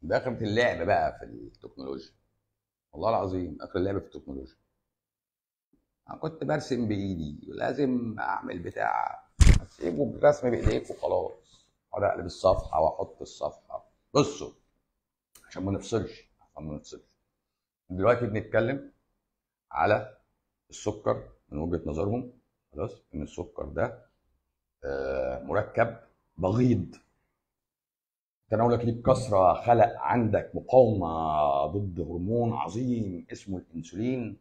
ده اخرة اللعب بقى في التكنولوجيا والله العظيم اخر اللعب في التكنولوجيا انا كنت برسم بايدي ولازم اعمل بتاع سيبوا بالرسم بايديك وخلاص اقعد اقلب الصفحه واحط الصفحه بصوا عشان ما نفصلش عشان ما نفصلش دلوقتي بنتكلم على السكر من وجهه نظرهم خلاص ان السكر ده آه، مركب بغيض تناولك ليه بكثره خلق عندك مقاومه ضد هرمون عظيم اسمه الانسولين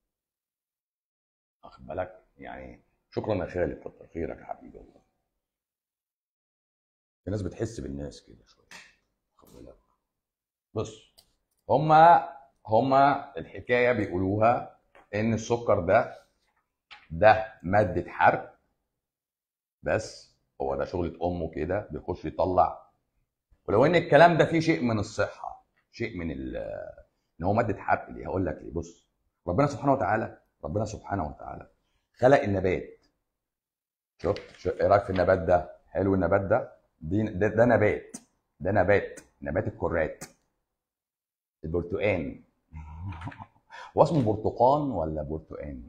واخد بالك يعني شكرا يا خالد كتر خيرك يا حبيبي والله في ناس بتحس بالناس كده شويه واخد بالك بص هما هما الحكايه بيقولوها ان السكر ده ده ماده حرق بس هو ده شغله امه كده بيخش يطلع ولو ان الكلام ده فيه شيء من الصحه شيء من ال ان هو ماده حرق ليه هقول لك ليه بص ربنا سبحانه وتعالى ربنا سبحانه وتعالى خلق النبات شفت شو- ايه رايك في النبات ده حلو النبات ده دي ده, ده نبات ده نبات نبات الكرات البرتقان هو اسمه برتقان ولا برتقان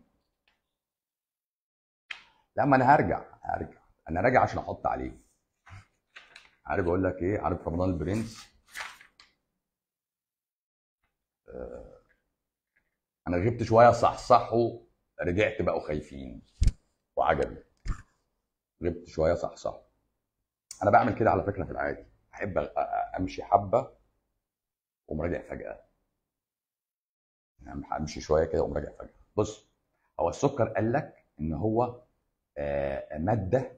لا ما انا هرجع هرجع انا راجع عشان احط عليه عارف اقول لك ايه عارف رمضان البرنس آه، انا غبت شويه صحصحوا رجعت بقوا خايفين وعجبي غبت شويه صحصحوا انا بعمل كده على فكره في العادي احب أ- أ- امشي حبه ومراجع فجاه يعني امشي شويه كده ومراجع فجاه بص هو السكر قال لك ان هو آه، ماده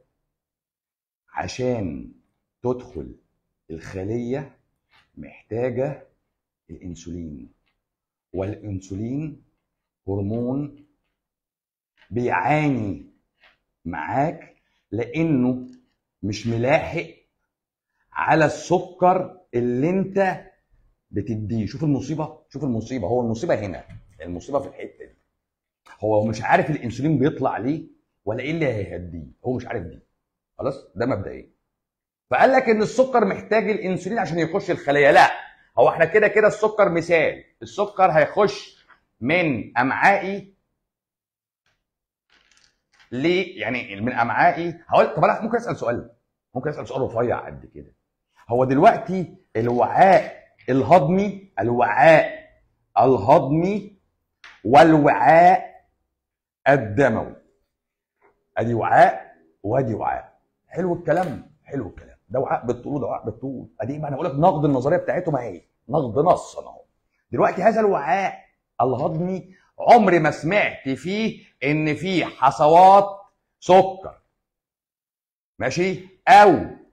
عشان تدخل الخليه محتاجه الانسولين والانسولين هرمون بيعاني معاك لانه مش ملاحق على السكر اللي انت بتديه شوف المصيبه شوف المصيبه هو المصيبه هنا المصيبه في الحته دي هو مش عارف الانسولين بيطلع ليه ولا ايه اللي هيهديه هو مش عارف دي خلاص ده مبدئيا فقال لك ان السكر محتاج الانسولين عشان يخش الخليه لا هو احنا كده كده السكر مثال السكر هيخش من امعائي ليه يعني من امعائي هقول طب انا ممكن اسال سؤال ممكن اسال سؤال رفيع قد كده هو دلوقتي الوعاء الهضمي الوعاء الهضمي والوعاء الدموي ادي وعاء وادي وعاء حلو الكلام حلو الكلام ده وعاء بالطول وده وعاء بالطول ادي ما انا بقول لك نقد النظريه بتاعتهم اهي نقد نصا اهو دلوقتي هذا الوعاء الهضمي عمري ما سمعت فيه ان في حصوات سكر ماشي او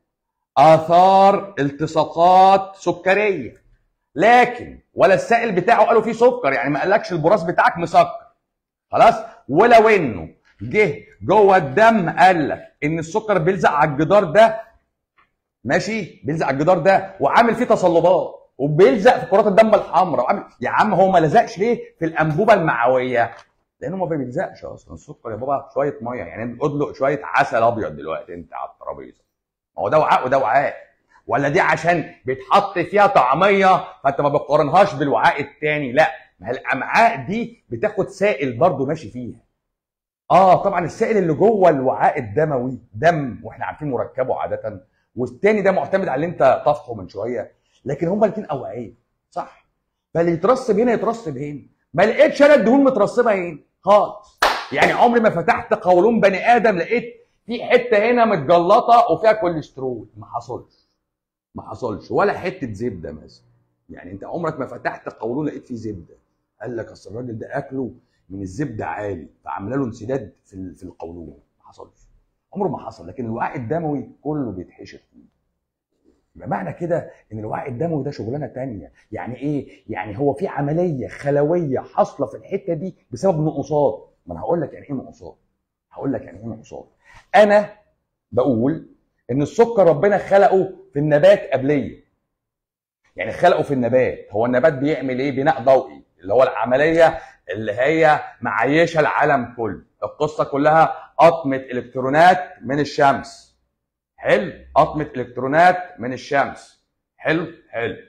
اثار التصاقات سكريه لكن ولا السائل بتاعه قالوا فيه سكر يعني ما قالكش البراز بتاعك مسكر خلاص ولو انه جه جوه الدم قال لك ان السكر بيلزق على الجدار ده ماشي بيلزق على الجدار ده وعامل فيه تصلبات وبيلزق في كرات الدم الحمراء وعامل يا عم هو ما لزقش ليه في الانبوبه المعويه لانه ما بيلزقش اصلا السكر يا بابا شويه ميه يعني ادلق شويه عسل ابيض دلوقتي انت على الترابيزه ما هو ده وعاء وده وعاء ولا دي عشان بيتحط فيها طعميه فانت ما بتقارنهاش بالوعاء التاني لا ما هي الامعاء دي بتاخد سائل برضه ماشي فيها اه طبعا السائل اللي جوه الوعاء الدموي دم واحنا عارفين مركبه عاده والتاني ده معتمد على اللي انت طفحه من شويه لكن هما الاثنين اوعيه صح فاللي يترسب هنا يترسب هنا ما لقيتش انا الدهون مترسبه هنا خالص يعني عمري ما فتحت قولون بني ادم لقيت في حته هنا متجلطه وفيها كوليسترول ما حصلش ما حصلش ولا حته زبده مثلا يعني انت عمرك ما فتحت قولون لقيت فيه زبده قال لك اصل الراجل ده اكله من الزبده عالي فعمل له انسداد في ال- في القولون ما حصلش عمره ما حصل لكن الوعاء الدموي كله بيتحشر فيه يبقى معنى كده ان الوعاء الدموي ده شغلانه تانية يعني ايه يعني هو في عمليه خلويه حاصله في الحته دي بسبب نقصات ما انا هقول لك يعني ايه نقصات هقول لك يعني ايه نقصات انا بقول ان السكر ربنا خلقه في النبات قبليه يعني خلقه في النبات هو النبات بيعمل ايه بناء ضوئي اللي هو العمليه اللي هي معيشه العالم كله القصه كلها قطمه الكترونات من الشمس حلو قطمه الكترونات من الشمس حلو حلو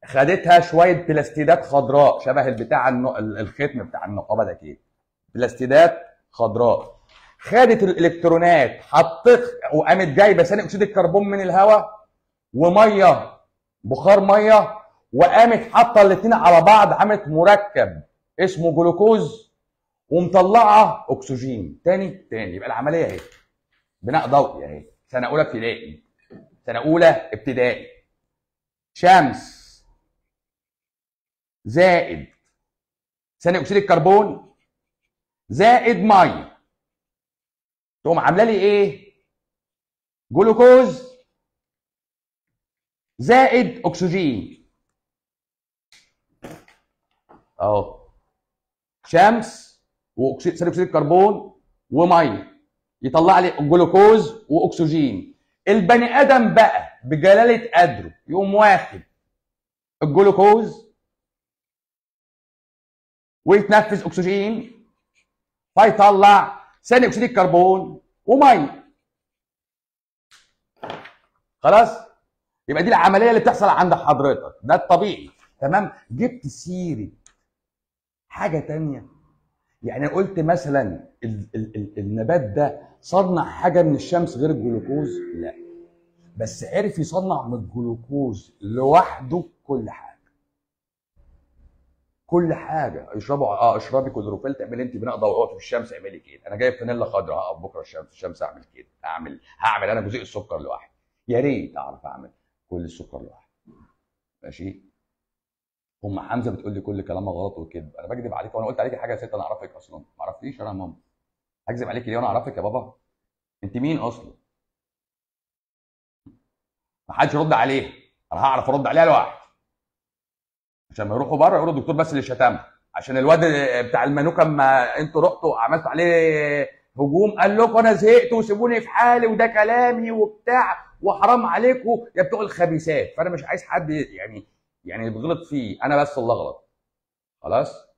خدتها شويه بلاستيدات خضراء شبه البتاع النو... الختم بتاع النقابه ده كده بلاستيدات خضراء خدت الالكترونات حطت وقامت جايبه ثاني اكسيد الكربون من الهواء وميه بخار ميه وقامت حاطه الاثنين على بعض عملت مركب اسمه جلوكوز ومطلعه اكسجين تاني تاني يبقى العمليه اهي بناء ضوئي اهي سنه اولى ابتدائي سنه اولى ابتدائي شمس زائد ثاني اكسيد الكربون زائد ميه تقوم عامله لي ايه جلوكوز زائد اكسجين اهو شمس واكسيد ثاني اكسيد الكربون وميه يطلع لي جلوكوز واكسجين البني ادم بقى بجلاله قدره يقوم واخد الجلوكوز ويتنفذ اكسجين فيطلع ثاني اكسيد الكربون وميه خلاص يبقى دي العمليه اللي بتحصل عند حضرتك ده الطبيعي تمام جبت سيره حاجه تانية يعني قلت مثلا ال ال ال النبات ده صنع حاجه من الشمس غير الجلوكوز لا بس عرف يصنع من الجلوكوز لوحده كل حاجه كل حاجه اشربوا اه اشربي كلوروفيل تعملي انت بناء ضوئي في الشمس اعملي كده انا جايب فانيلا خضراء هقف بكره الشمس الشمس اعمل كده اعمل هعمل انا جزيء السكر لوحدي يا ريت اعرف اعمل كل السكر لوحدي ماشي ام حمزه بتقول لي كل كلامها غلط وكذب انا بكذب عليك وانا قلت عليكي حاجه يا ست انا اعرفك اصلا ما عرفتيش انا يا ماما هكذب عليكي ليه وانا اعرفك يا بابا انت مين اصلا ما حدش يرد عليها انا هعرف ارد عليها لوحدي عشان ما يروحوا بره يقولوا الدكتور بس اللي شتمها عشان الواد بتاع المنوكه اما انتوا رحتوا عملتوا عليه هجوم قال لكم انا زهقت وسيبوني في حالي وده كلامي وبتاع وحرام عليكم يا بتوع الخبيثات فانا مش عايز حد يعني يعني بغلط فيه انا بس اللي اغلط خلاص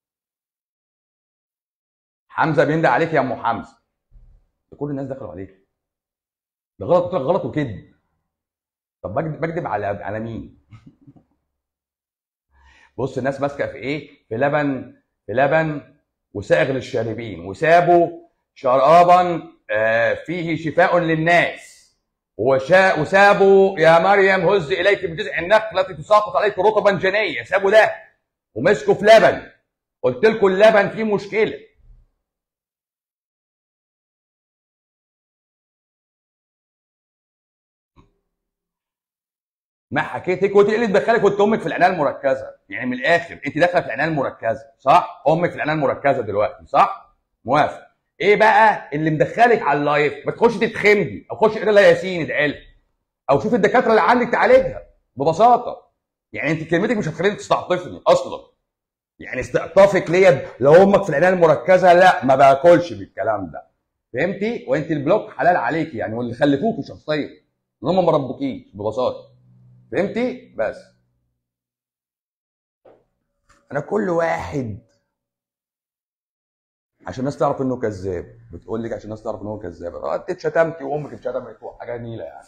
حمزه بيندى عليك يا ام حمزه ده كل الناس دخلوا عليك ده غلط قلت لك غلط وكذب طب بكذب بكذب على على مين بص الناس ماسكه في ايه في لبن في لبن وسائغ للشاربين وسابوا شرابا آه، فيه شفاء للناس وشاء وسابوا يا مريم هز اليك بجذع النخله التي تساقط عليك رطبا جنيا سابوا ده ومسكوا في لبن قلت لكم اللبن فيه مشكله ما حكيتك وانت ايه اللي تدخلك وانت امك في العنايه المركزه يعني من الاخر انت داخله في العنايه المركزه صح امك في العنايه المركزه دلوقتي صح موافق ايه بقى اللي مدخلك على اللايف ما تخش تتخمدي او خش اقرا لها ياسين ادعي او شوف الدكاتره اللي عندك تعالجها ببساطه يعني انت كلمتك مش هتخليني تستعطفني اصلا يعني استعطافك ليا لو امك في العنايه المركزه لا ما باكلش بالكلام ده فهمتي وانت البلوك حلال عليكي يعني واللي خلفوكي شخصيا ان هم ما ربوكيش ببساطه فهمتي بس انا كل واحد عشان الناس تعرف انه كذاب بتقول لك عشان الناس تعرف ان هو كذاب اه انت اتشتمتي وامك اتشتمت وحاجه نيله يعني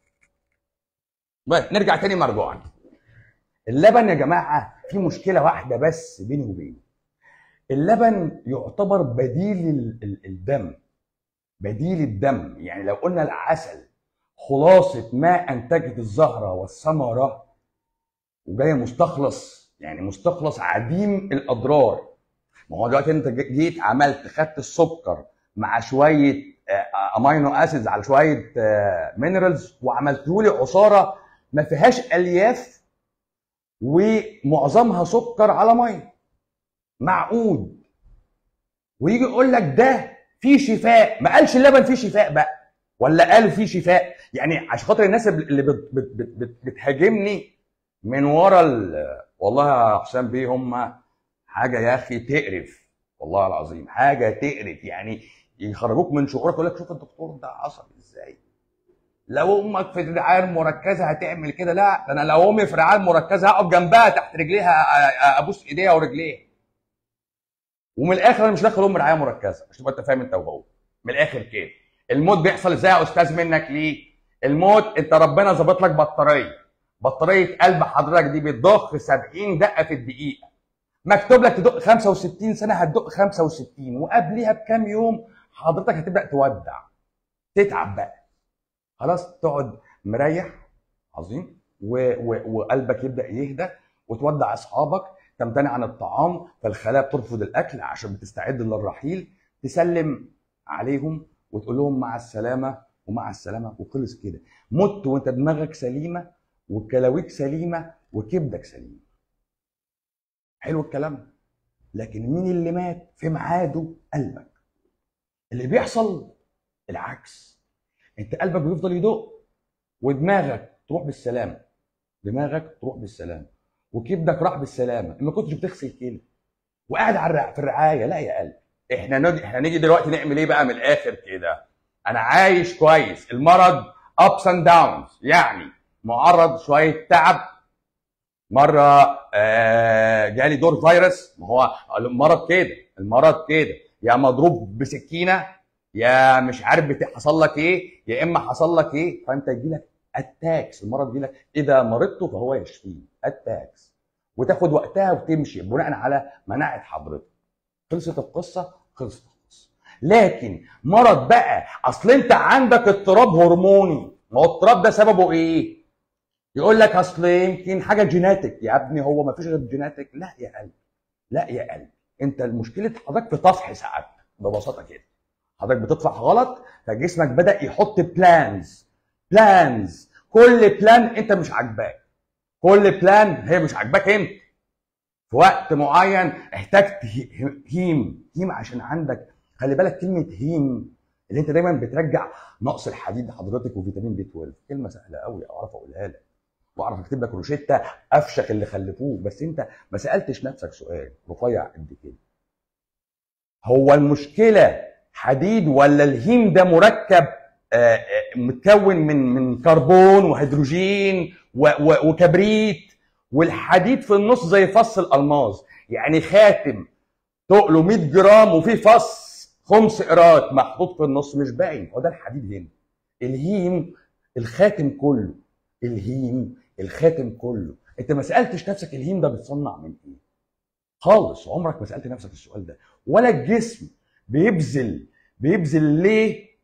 طيب نرجع تاني مرجوعا اللبن يا جماعه في مشكله واحده بس بيني وبينه اللبن يعتبر بديل ال- ال- الدم بديل الدم يعني لو قلنا العسل خلاصه ما انتجت الزهره والثمره وجاي مستخلص يعني مستخلص عديم الاضرار ما هو دلوقتي انت جيت عملت خدت السكر مع شويه آه، امينو اسيدز على شويه مينرالز وعملته لي عصاره ما فيهاش الياف ومعظمها سكر على ميه معقود ويجي يقول لك ده فيه شفاء ما قالش اللبن فيه شفاء بقى ولا قال فيه شفاء يعني عشان خاطر الناس اللي بت بت بت بت بتهاجمني من ورا ال- والله يا حسام بيه هم حاجه يا اخي تقرف والله العظيم حاجه تقرف يعني يخرجوك من شعورك يقول لك شوف الدكتور ده عصبي ازاي لو امك في الرعايه المركزه هتعمل كده لا ده انا لو امي في الرعايه المركزه هقف جنبها تحت رجليها أ- أ- ابوس ايديها ورجليها ومن الاخر انا مش داخل ام رعايه مركزه مش تبقى انت فاهم انت وهو من الاخر كده الموت بيحصل ازاي يا استاذ منك ليه الموت انت ربنا ظابط لك بطاريه بطاريه قلب حضرتك دي بتضخ 70 دقه في الدقيقه مكتوب لك تدق 65 سنه هتدق 65 وقبلها بكام يوم حضرتك هتبدا تودع تتعب بقى خلاص تقعد مريح عظيم و... و... وقلبك يبدا يهدى وتودع اصحابك تمتنع عن الطعام فالخلايا بترفض الاكل عشان بتستعد للرحيل تسلم عليهم وتقول لهم مع السلامه ومع السلامه وخلص كده مت وانت دماغك سليمه وكلاويك سليمه وكبدك سليم حلو الكلام لكن مين اللي مات في ميعاده قلبك اللي بيحصل العكس انت قلبك بيفضل يدق ودماغك تروح بالسلامه دماغك تروح بالسلامه وكبدك راح بالسلامه ما كنتش بتغسل كلى وقاعد على في الرعايه لا يا قلب احنا نجي احنا نيجي دلوقتي نعمل ايه بقى من الاخر كده انا عايش كويس المرض ابس اند داونز يعني معرض شويه تعب مره آه جالي دور فيروس ما هو المرض كده المرض كده يا مضروب بسكينه يا مش عارف بت- حصل لك ايه يا اما حصل لك ايه فانت يجي لك اتاكس المرض يجي لك اذا مرضت فهو يشفيه اتاكس وتاخد وقتها وتمشي بناء على مناعه حضرتك خلصت القصه خلصت القصه لكن مرض بقى اصل انت عندك اضطراب هرموني ما هو الاضطراب ده سببه ايه يقول لك اصل يمكن حاجه جيناتيك يا ابني هو ما فيش غير جيناتيك لا يا قلبي لا يا قلبي انت المشكله حضرتك في طفح ساعات ببساطه كده حضرتك بتطفح غلط فجسمك بدا يحط بلانز بلانز كل بلان انت مش عاجباك كل بلان هي مش عاجباك انت في وقت معين احتجت هي- هيم هيم عشان عندك خلي بالك كلمه هيم اللي انت دايما بترجع نقص الحديد لحضرتك وفيتامين بي 12 كلمه سهله قوي اعرف اقولها لك واعرف اكتب لك روشته افشخ اللي خلفوه بس انت ما سالتش نفسك سؤال رفيع قد كده هو المشكله حديد ولا الهيم ده مركب آه، آه، متكون من من كربون وهيدروجين و- و- وكبريت والحديد في النص زي فص الالماظ يعني خاتم تقله 100 جرام وفيه فص خمس قيراط محطوط في النص مش باين هو ده الحديد هنا الهيم الخاتم كله الهيم الخاتم كله انت ما سالتش نفسك الهيم ده بيتصنع من ايه خالص عمرك ما سالت نفسك السؤال ده ولا الجسم بيبذل بيبذل ليه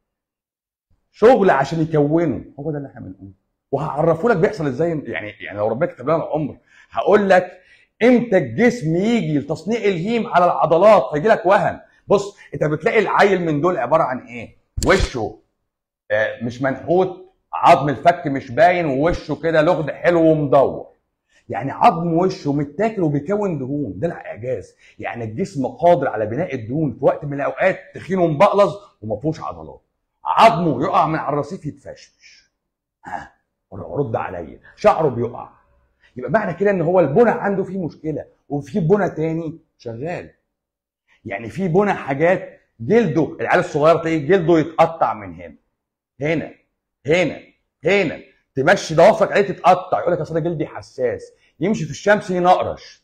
شغل عشان يكونه هو ده اللي احنا بنقوله وهعرفه لك بيحصل ازاي يعني يعني لو ربنا كتب لنا العمر هقول لك امتى الجسم يجي لتصنيع الهيم على العضلات فيجي لك وهن بص انت بتلاقي العيل من دول عباره عن ايه وشه آه، مش منحوت عظم الفك مش باين ووشه كده لغد حلو ومدور يعني عظم وشه متاكل وبيكون دهون ده الاعجاز يعني الجسم قادر على بناء الدهون في وقت من الاوقات تخين ومبقلظ وما فيهوش عضلات عظمه يقع من على الرصيف يتفشفش ها رد عليا شعره بيقع يبقى معنى كده ان هو البنى عنده فيه مشكله وفي بنى تاني شغال يعني في بنى حاجات جلده العيال الصغير تلاقيه جلده يتقطع من هنا هنا هنا هنا تمشي ضوافرك عليه تتقطع يقول لك اصل أنا جلدي حساس يمشي في الشمس ينقرش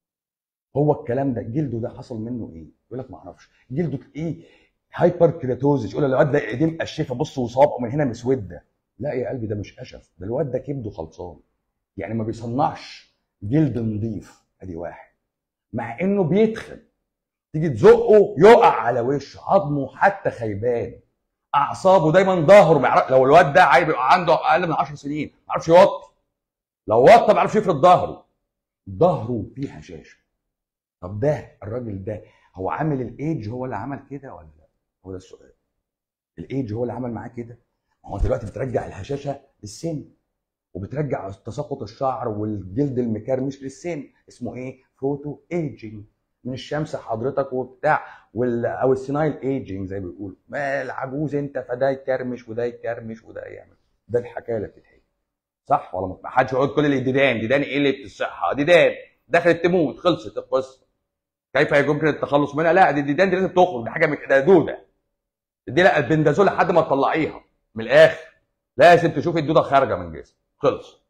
هو الكلام ده جلده ده حصل منه ايه؟ يقول لك ما اعرفش جلده ايه؟ هايبر كيراتوزيس يقول الواد ده ايديه مقشفه بص وصابعه من هنا مسوده لا يا قلبي ده مش قشف ده الواد ده كبده خلصان يعني ما بيصنعش جلد نظيف ادي واحد مع انه بيتخن تيجي تزقه يقع على وشه عظمه حتى خيبان اعصابه دايما ظهره ما يعرف لو الواد ده عايز يبقى عنده اقل من 10 سنين ما يعرفش يوطي لو وطى ما يعرفش يفرد ظهره ظهره فيه هشاشه طب ده الراجل ده هو عامل الايدج هو اللي عمل كده ولا لا هو ده السؤال الايدج هو اللي عمل معاه كده ما هو دلوقتي بترجع الهشاشه للسن وبترجع تساقط الشعر والجلد المكرمش للسن اسمه ايه فوتو ايجينج من الشمس حضرتك وبتاع وال او السينايل ايجينج زي ما بيقولوا ما العجوز انت فده يكرمش وده يكرمش وده يعمل ده الحكايه اللي بتتحكي صح ولا ما حدش يقول كل اللي ديدان ديدان ايه اللي الصحه ديدان دخلت تموت خلصت القصه كيف يمكن التخلص منها لا دي الديدان دي لازم تخرج دي حاجه من ده دوده دي لا البندازول لحد ما تطلعيها من الاخر لازم تشوفي الدوده خارجه من جسم خلص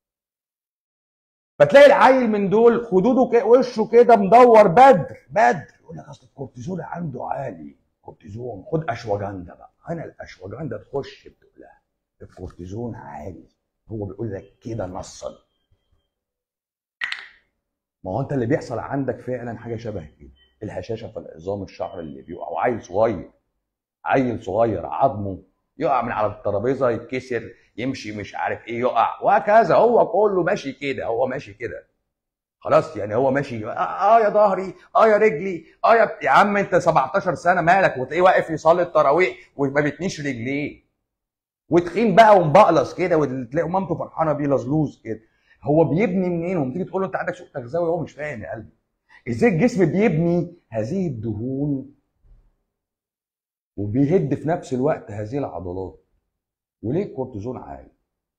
فتلاقي العيل من دول خدوده كده وشه كده مدور بدر بدر يقول لك اصل الكورتيزول عنده عالي كورتيزون خد اشواجندا بقى هنا الاشواجندا تخش بتقولها الكورتيزون عالي هو بيقول لك كده نصا ما هو انت اللي بيحصل عندك فعلا حاجه شبه كده الهشاشه في العظام الشعر اللي بيقع وعيل صغير عيل صغير عظمه يقع من على الترابيزه يتكسر يمشي مش عارف ايه يقع وهكذا هو كله ماشي كده هو ماشي كده خلاص يعني هو ماشي اه, آه يا ظهري اه يا رجلي اه يا, يا عم انت 17 سنه مالك وتلاقيه واقف يصلي التراويح وما بيتنيش رجليه وتخين بقى ومبقلص كده وتلاقي مامته فرحانه بيه لزلوز كده هو بيبني منين وتيجي تقول له انت عندك سوء تغذوي هو مش فاهم يا قلبي ازاي الجسم بيبني هذه الدهون وبيهد في نفس الوقت هذه العضلات وليه الكورتيزون عالي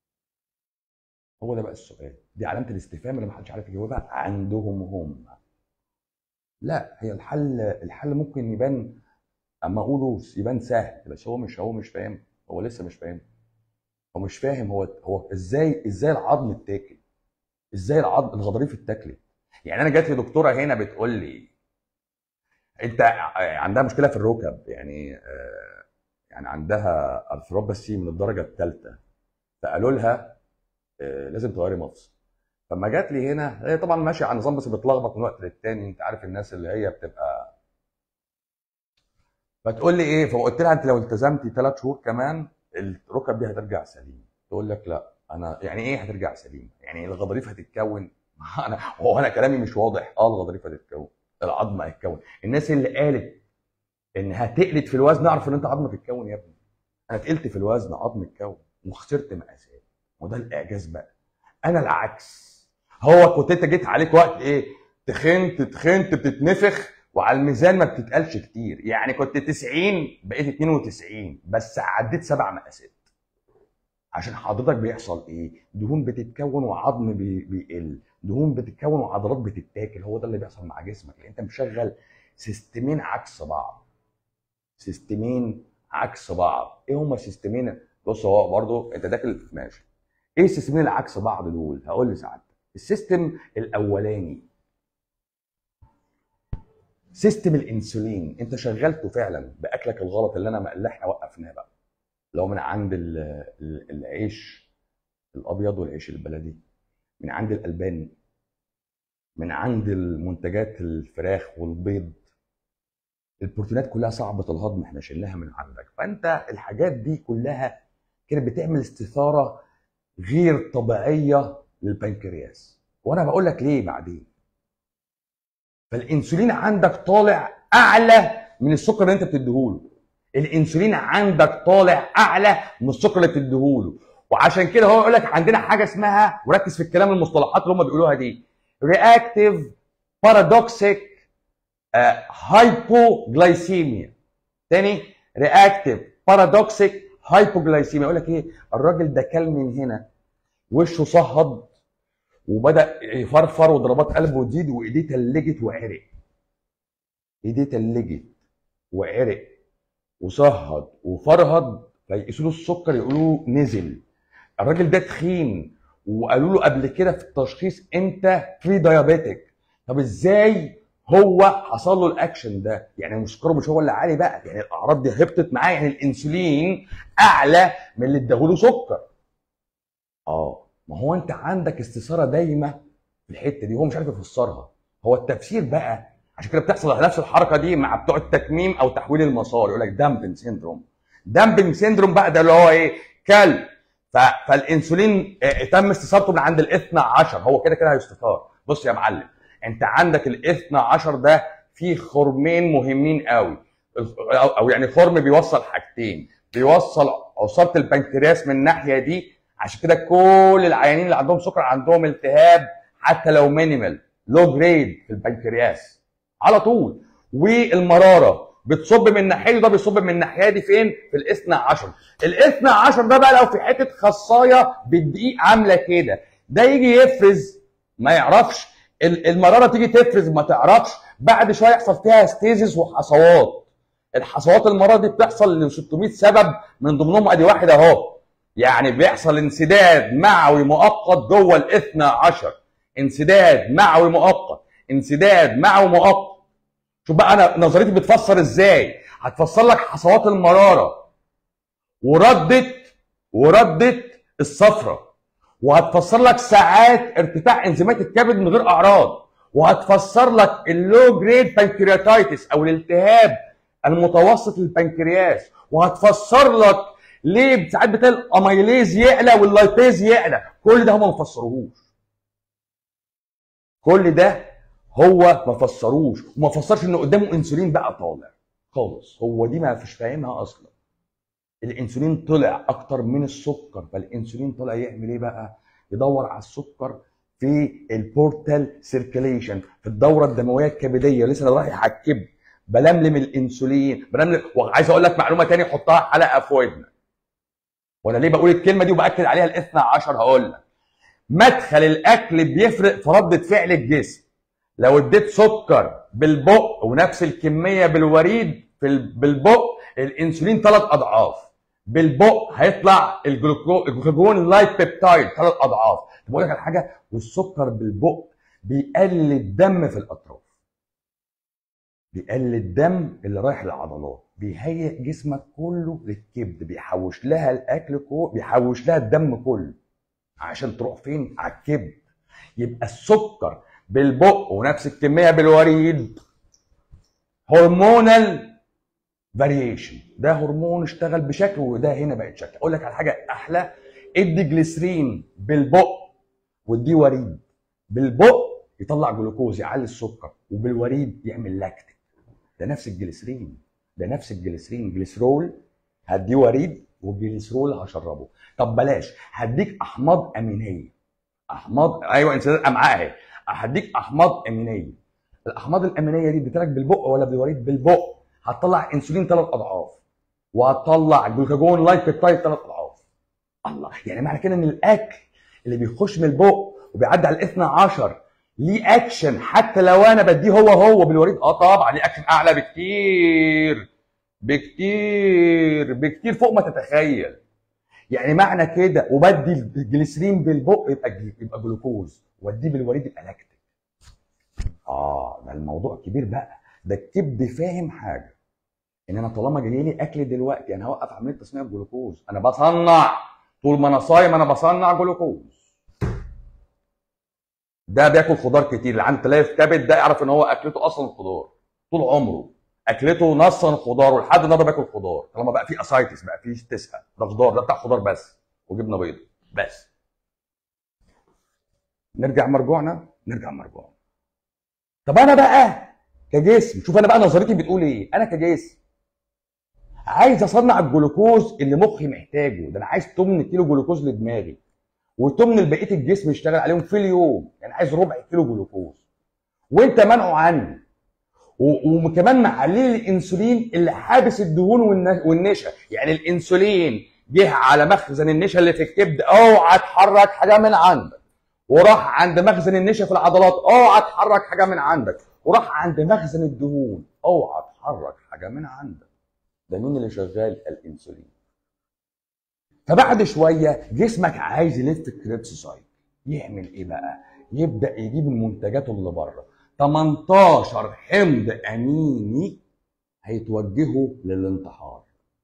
هو ده بقى السؤال دي علامه الاستفهام اللي محدش عارف يجاوبها عندهم هم لا هي الحل الحل ممكن يبان اما اقوله يبان سهل بس هو مش هو مش فاهم هو لسه مش فاهم هو مش فاهم هو هو ازاي ازاي العظم اتاكل ازاي العظم الغضاريف اتاكلت يعني انا جات لي دكتوره هنا بتقول لي انت عندها مشكله في الركب يعني آه، يعني عندها ارثروباسي من الدرجه الثالثه فقالوا لها آه، لازم تغيري مفصل فما جات لي هنا هي طبعا ماشيه على نظام بس بتلخبط من وقت للتاني انت عارف الناس اللي هي بتبقى فتقول لي ايه فقلت لها انت لو التزمتي ثلاث شهور كمان الركب دي هترجع سليم تقول لك لا انا يعني ايه هترجع سليم يعني الغضاريف هتتكون انا هو انا كلامي مش واضح اه الغضاريف هتتكون العظم هيتكون الناس اللي قالت انها تقلت في الوزن اعرف ان انت عظمك اتكون يا ابني انا تقلت في الوزن عظمي اتكون وخسرت مقاسات وده الاعجاز بقى انا العكس هو كنت انت جيت عليك وقت ايه تخنت تخنت بتتنفخ وعلى الميزان ما بتتقالش كتير يعني كنت 90 بقيت 92 بس عديت سبع مقاسات عشان حضرتك بيحصل ايه دهون بتتكون وعظم بي- بيقل دهون بتتكون وعضلات بتتاكل هو ده اللي بيحصل مع جسمك لان انت مشغل سيستمين عكس بعض سيستمين عكس بعض ايه هما السيستمين بص هو برضو انت داخل ماشي ايه السيستمين اللي عكس بعض دول هقول لسعادتك السيستم الاولاني سيستم الانسولين انت شغلته فعلا باكلك الغلط اللي انا اللي احنا وقفناه بقى لو من عند ال- ال- العيش الابيض والعيش البلدي من عند الالبان من عند المنتجات الفراخ والبيض البروتينات كلها صعبه الهضم احنا شلناها من عندك فانت الحاجات دي كلها كانت بتعمل استثاره غير طبيعيه للبنكرياس وانا بقول لك ليه بعدين فالانسولين عندك طالع اعلى من السكر اللي انت بتديهوله الانسولين عندك طالع اعلى من السكر اللي بتديهوله وعشان كده هو يقول لك عندنا حاجه اسمها وركز في الكلام المصطلحات اللي هم بيقولوها دي رياكتيف بارادوكسيك هايبوجلايسيميا تاني رياكتيف بارادوكسيك هايبوجلايسيميا يقول لك ايه الراجل ده كل من هنا وشه صهد وبدا يفرفر وضربات قلبه تزيد وايديه تلجت وعرق ايديه تلجت وعرق وصهد وفرهد فيقيسوا له السكر يقولوا نزل الراجل ده تخين وقالوا له قبل كده في التشخيص انت بري دايابيتك طب ازاي هو حصل له الاكشن ده يعني مش سكره مش هو اللي عالي بقى يعني الاعراض دي هبطت معاه يعني الانسولين اعلى من اللي اداهوله سكر اه ما هو انت عندك استثاره دايمه في الحته دي هو مش عارف يفسرها هو التفسير بقى عشان كده بتحصل نفس الحركه دي مع بتوع التكميم او تحويل المسار يقول لك دامبنج سيندروم دامبنج سيندروم بقى ده اللي هو ايه كلب ف... فالانسولين اه، تم استثارته من عند الاثنى عشر هو كده كده هيستثار بص يا معلم انت عندك الاثنى عشر ده فيه خرمين مهمين قوي او أو يعني خرم بيوصل حاجتين بيوصل عصاره البنكرياس من الناحيه دي عشان كده كل العيانين اللي عندهم سكر عندهم التهاب حتى لو مينيمال لو جريد في البنكرياس على طول والمراره بتصب من الناحيه دي وده بيصب من الناحيه دي فين؟ في الاثنى عشر. الاثنى عشر ده بقى لو في حته خصايه بالدقيق عامله كده ده يجي يفرز ما يعرفش ال- المراره تيجي تفرز ما تعرفش بعد شويه يحصل فيها ستيزز وحصوات الحصوات المراره دي بتحصل ل 600 سبب من ضمنهم ادي واحد اهو يعني بيحصل انسداد معوي مؤقت جوه الاثنى عشر انسداد معوي مؤقت انسداد معوي مؤقت شوف بقى انا نظريتي بتفسر ازاي هتفسر لك حصوات المراره وردت وردت الصفرة وهتفسر لك ساعات ارتفاع انزيمات الكبد من غير اعراض وهتفسر لك اللو جريد بانكرياتايتس او الالتهاب المتوسط للبنكرياس وهتفسر لك ليه ساعات بتلاقي الاميليز يعلى واللايبيز يعلى كل ده هم ما فسروهوش كل ده هو ما فسروش وما فسرش ان قدامه انسولين بقى طالع خالص هو دي ما فيش فاهمها اصلا الانسولين طلع اكتر من السكر فالانسولين طلع يعمل ايه بقى يدور على السكر في البورتال سيركيليشن في الدوره الدمويه الكبديه لسه انا رايح على الكبد بلملم الانسولين بلملم وعايز اقول لك معلومه تانية حطها حلقه في ودنك وانا ليه بقول الكلمه دي وباكد عليها الاثنى عشر هقول لك مدخل الاكل بيفرق في رده فعل الجسم لو اديت سكر بالبق ونفس الكميه بالوريد في ال- بالبق الانسولين ثلاث اضعاف بالبق هيطلع الجلوكو- الجلوكاجون لايت بيبتايد ثلاث اضعاف طب اقول لك على حاجه والسكر بالبق بيقلل الدم في الاطراف بيقلل الدم اللي رايح للعضلات بيهيئ جسمك كله للكبد بيحوش لها الاكل كله بيحوش لها الدم كله عشان تروح فين على الكبد يبقى السكر بالبق ونفس الكميه بالوريد هرمونال فاريشن ده هرمون اشتغل بشكل وده هنا بقت شكل اقول لك على حاجه احلى ادي جليسرين بالبق واديه وريد بالبق يطلع جلوكوز يعلي السكر وبالوريد يعمل لاكتيك ده نفس الجليسرين ده نفس الجليسرين جليسرول هديه وريد والجليسرول هشربه طب بلاش هديك احماض امينيه احماض ايوه انسداد امعاء اهي هديك احماض امينيه الاحماض الامينيه دي اديتلك بالبق ولا بالوريد بالبق هتطلع انسولين ثلاث اضعاف وهتطلع جلوكاجون لايت بيبتايد ثلاث اضعاف الله يعني معنى كده ان الاكل اللي بيخش من البق وبيعدي على الاثنى عشر ليه اكشن حتى لو انا بديه هو هو بالوريد اه طبعا ليه اكشن اعلى بكتير بكتير بكتير فوق ما تتخيل يعني معنى كده وبدي الجليسرين بالبق يبقى جل- يبقى جلوكوز واديه بالوريد يبقى لاكتيك اه ده الموضوع كبير بقى ده الكبد فاهم حاجه ان انا طالما جاي لي اكل دلوقتي انا هوقف عمليه تصنيع الجلوكوز انا بصنع طول ما انا صايم انا بصنع جلوكوز ده بياكل خضار كتير اللي عنده تلاقي في كبد ده يعرف ان هو اكلته اصلا خضار طول عمره اكلته نصا خضار ولحد النهارده باكل خضار طالما بقى في اسايتس بقى في تسقى ده خضار ده بتاع خضار بس وجبنه بيضاء بس نرجع مرجوعنا نرجع مرجوعنا طب انا بقى كجسم شوف انا بقى نظريتي بتقول ايه انا كجسم عايز اصنع الجلوكوز اللي مخي محتاجه ده انا عايز 8 كيلو جلوكوز لدماغي وتمن بقيه الجسم يشتغل عليهم في اليوم يعني عايز ربع كيلو جلوكوز وانت منعه عني و- وكمان معلل الانسولين اللي حابس الدهون والن- والنشا يعني الانسولين جه على مخزن النشا اللي في الكبد اوعى تحرك حاجه من عندك وراح عند مخزن النشا في العضلات اوعى تحرك حاجه من عندك وراح عند مخزن الدهون اوعى تحرك حاجه من عندك ده مين اللي شغال الانسولين فبعد شويه جسمك عايز يلف الكريبس سايكل يعمل ايه بقى يبدا يجيب المنتجات اللي بره 18 حمض اميني هيتوجهوا للانتحار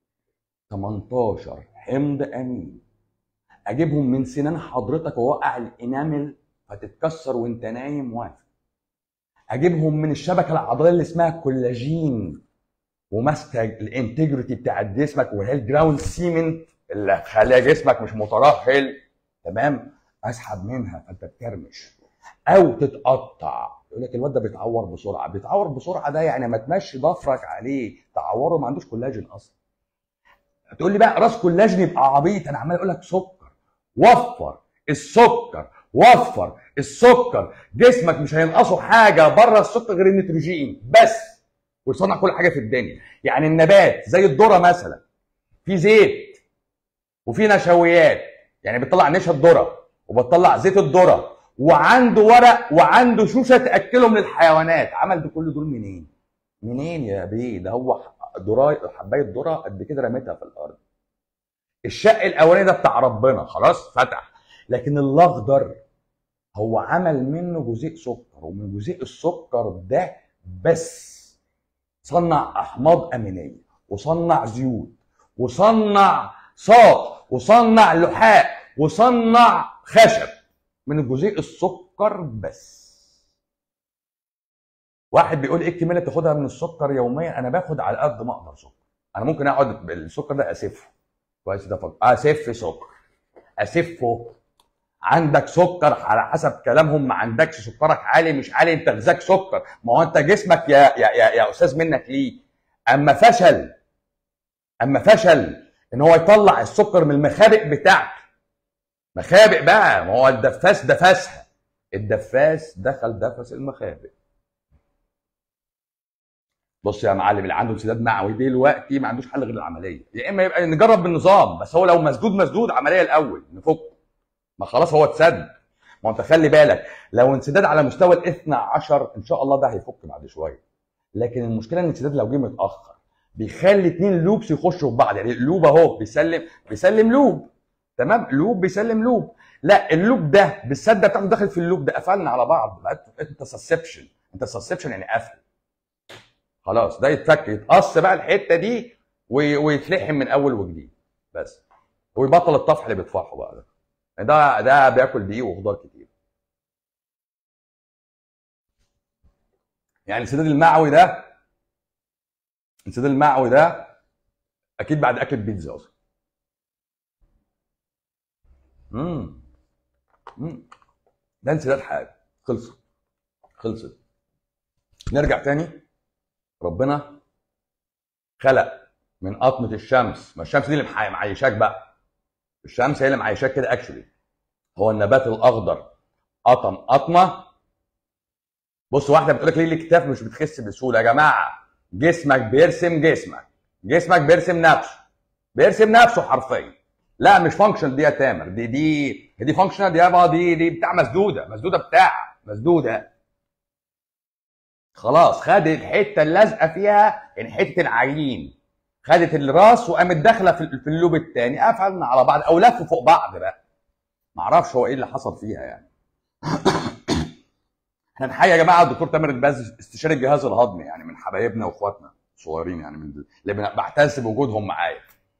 18 حمض اميني اجيبهم من سنان حضرتك ووقع الانامل فتتكسر وانت نايم واقف اجيبهم من الشبكه العضليه اللي اسمها كولاجين وماسكه الانتجريتي بتاعت جسمك وهي الجراوند سيمنت اللي هتخليها جسمك مش مترهل تمام اسحب منها فانت بتكرمش او تتقطع يقول لك الواد ده بيتعور بسرعه بيتعور بسرعه ده يعني ما تمشي ضفرك عليه تعوره ما عندوش كولاجين اصلا هتقول لي بقى راس كولاجين يبقى عبيط انا عمال اقول لك سكر وفر السكر وفر السكر جسمك مش هينقصه حاجه بره السكر غير النيتروجين بس ويصنع كل حاجه في الدنيا يعني النبات زي الذره مثلا في زيت وفي نشويات يعني بتطلع نشا الذره وبتطلع زيت الذره وعنده ورق وعنده شوشه تاكلهم للحيوانات عمل ده كل دول منين منين يا بيه ده هو ذره حبايه ذره قد كده رميتها في الارض الشق الاولاني ده بتاع ربنا خلاص فتح لكن الاخضر هو عمل منه جزيء سكر ومن جزيء السكر ده بس صنع احماض امينيه وصنع زيوت وصنع صاف وصنع لحاء وصنع خشب من جزيء السكر بس واحد بيقول ايه الكميه اللي تاخدها من السكر يوميا انا باخد على قد ما اقدر سكر انا ممكن اقعد بالسكر ده اسفه كويس ده فكر اسف سكر اسفه عندك سكر على حسب كلامهم ما عندكش سكرك عالي مش عالي انت غذاك سكر ما هو انت جسمك يا يا يا, يا استاذ منك ليه اما فشل اما فشل ان هو يطلع السكر من المخابئ بتاعته مخابئ بقى ما هو الدفاس دفسها الدفاس دخل دفس المخابئ بص يا معلم اللي عنده انسداد معوي دلوقتي ما عندوش حل غير العمليه يا اما يبقى نجرب بالنظام بس هو لو مسدود مسدود عمليه الاول نفك ما خلاص هو اتسد ما انت خلي بالك لو انسداد على مستوى الاثنى عشر ان شاء الله ده هيفك بعد شويه لكن المشكله ان الانسداد لو جه متاخر بيخلي اتنين لوبس يخشوا في بعض يعني اللوب اهو بيسلم بيسلم لوب تمام لوب بيسلم لوب لا اللوب ده بالسده بتاعته داخل في اللوب ده قفلنا على بعض بقى انت سسبشن انت سسبشن يعني قفل خلاص ده يتفك يتقص بقى الحته دي وي- ويتلحم من اول وجديد بس ويبطل الطفح اللي بيطفحه بقى ده ده ده بياكل دقيق وخضار كتير يعني الانسداد المعوي ده الانسداد المعوي ده اكيد بعد اكل بيتزا اصلا امم امم ده انسداد حاجه خلصت خلصت نرجع تاني ربنا خلق من قطمه الشمس ما الشمس دي اللي محي- معيشاك بقى الشمس هي اللي معيشاك كده اكشولي هو النبات الاخضر قطم قطمه بص واحده بتقول لك ليه الاكتاف مش بتخس بسهوله يا جماعه جسمك بيرسم جسمك جسمك بيرسم نفسه بيرسم نفسه حرفيا لا مش فانكشن دي يا تامر دي دي دي فانكشنال دي يابا دي دي بتاع مسدوده مسدوده بتاع مسدوده خلاص خدت الحته اللازقه فيها يعني حته العجين خدت الراس وقامت داخله في في اللوب الثاني قفلنا على بعض او لفوا فوق بعض بقى معرفش هو ايه اللي حصل فيها يعني احنا نحيي يا جماعه الدكتور تامر الباز استشاري الجهاز الهضمي يعني من حبايبنا واخواتنا صغيرين يعني من اللي بن- بعتز بوجودهم معايا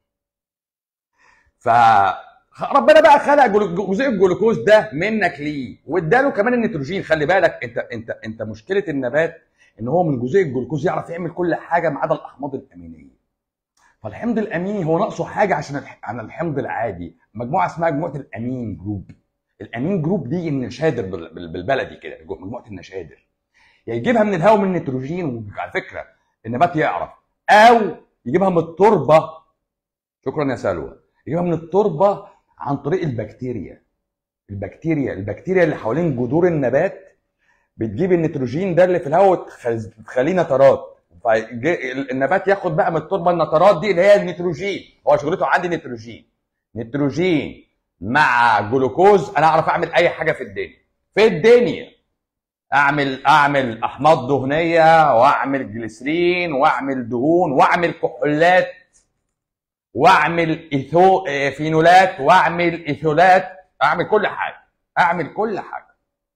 ف ربنا بقى خلق جلو- جزيء الجلوكوز ده منك ليه واداله كمان النيتروجين خلي بالك انت انت انت مشكله النبات ان هو من جزيء الجلوكوز يعرف يعمل كل حاجه ما عدا الاحماض الامينيه فالحمض الاميني هو ناقصه حاجه عشان الح- عن الحمض العادي مجموعه اسمها مجموعه الامين جروب الامين جروب دي النشادر بال- بال- بالبلدي كده مجموعه النشادر يا يجيبها من الهواء من النيتروجين وعلى فكره النبات يعرف او يجيبها من التربه شكرا يا سلوى يجيبها من التربه عن طريق البكتيريا البكتيريا البكتيريا اللي حوالين جذور النبات بتجيب النيتروجين ده اللي في الهواء وتخ- تخليه نترات فالنبات ياخد بقى من التربه النترات دي اللي هي النيتروجين هو شغلته عندي نيتروجين نيتروجين مع جلوكوز انا اعرف اعمل اي حاجه في الدنيا في الدنيا اعمل اعمل احماض دهنيه واعمل جليسرين واعمل دهون واعمل كحولات واعمل إيثو آه، فينولات واعمل ايثولات اعمل كل حاجه اعمل كل حاجه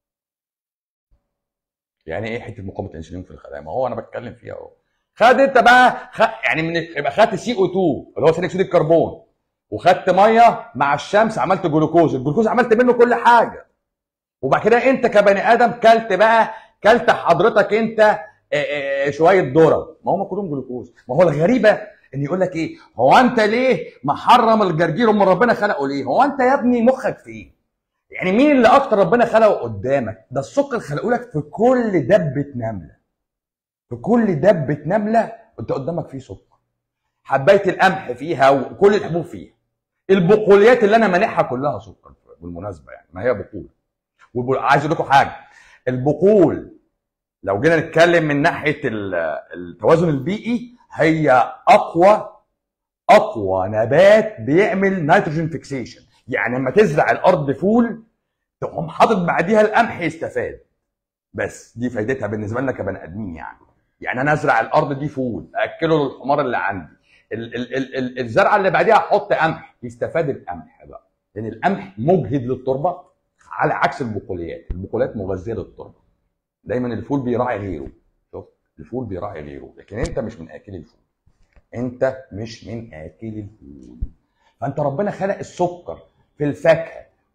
يعني ايه حته مقاومه الانسولين في الخلايا ما هو انا بتكلم فيها اهو خد انت بقى خ... يعني من يبقى خدت سي او 2 اللي هو ثاني اكسيد الكربون وخدت ميه مع الشمس عملت جلوكوز الجلوكوز عملت منه كل حاجه وبعد كده انت كبني ادم كلت بقى كلت حضرتك انت آه، آه، شويه ذره ما هم كلهم جلوكوز ما هو الغريبه ان يقول لك ايه هو انت ليه محرم الجرجير امال ربنا خلقه ليه هو انت يا ابني مخك في ايه يعني مين اللي اكتر ربنا خلقه قدامك ده السكر خلقه لك في كل دبه نمله في كل دبه نمله انت قدامك فيه سكر حبايه القمح فيها وكل الحبوب فيها البقوليات اللي انا مانحها كلها سكر بالمناسبه يعني ما هي بقول وعايز اقول لكم حاجه البقول لو جينا نتكلم من ناحيه ال- التوازن البيئي هي اقوى اقوى نبات بيعمل نيتروجين فيكسيشن يعني لما تزرع الارض فول تقوم حاطط بعديها القمح يستفاد بس دي فايدتها بالنسبه لنا كبني ادمين يعني يعني انا ازرع الارض دي فول اكله للحمار اللي عندي ال- ال- ال- ال- الزرعه اللي بعديها احط قمح يستفاد القمح بقى لان القمح مجهد للتربه على عكس البقوليات البقوليات مغذيه للتربه دايما الفول بيراعي غيره شوف الفول بيراعي غيره لكن انت مش من اكل الفول انت مش من اكل الفول فانت ربنا خلق السكر في الفاكهه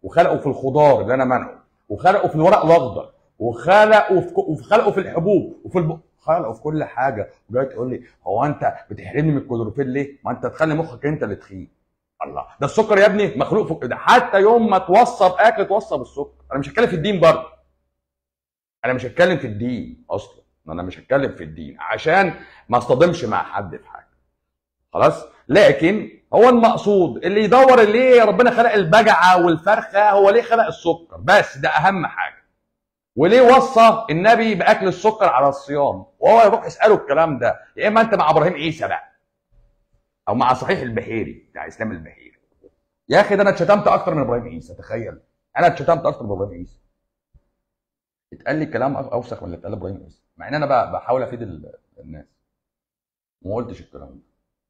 وخلقوا في الخضار اللي انا منعه وخلقوا في الورق الاخضر وخلقوا في وخلقوا في الحبوب وفي الب... خلقوا في كل حاجه وجاي تقول لي هو انت بتحرمني من الكلوروفيل ليه؟ ما انت تخلي مخك انت اللي تخين الله ده السكر يا ابني مخلوق في ده حتى يوم ما توصى باكل توصى بالسكر انا مش هتكلم في الدين برضه انا مش هتكلم في الدين اصلا انا مش هتكلم في الدين عشان ما اصطدمش مع حد في حاجه خلاص لكن هو المقصود اللي يدور ليه ربنا خلق البجعه والفرخه هو ليه خلق السكر بس ده اهم حاجه وليه وصى النبي باكل السكر على الصيام وهو يروح يساله الكلام ده يا اما انت مع ابراهيم عيسى بقى او مع صحيح البحيري بتاع اسلام البحيري يا اخي ده انا اتشتمت اكتر من ابراهيم عيسى تخيل انا اتشتمت اكتر من ابراهيم عيسى اتقال لي كلام اوسخ من اللي اتقال ابراهيم عيسى مع ان انا بقى بحاول افيد الناس وما قلتش الكلام ده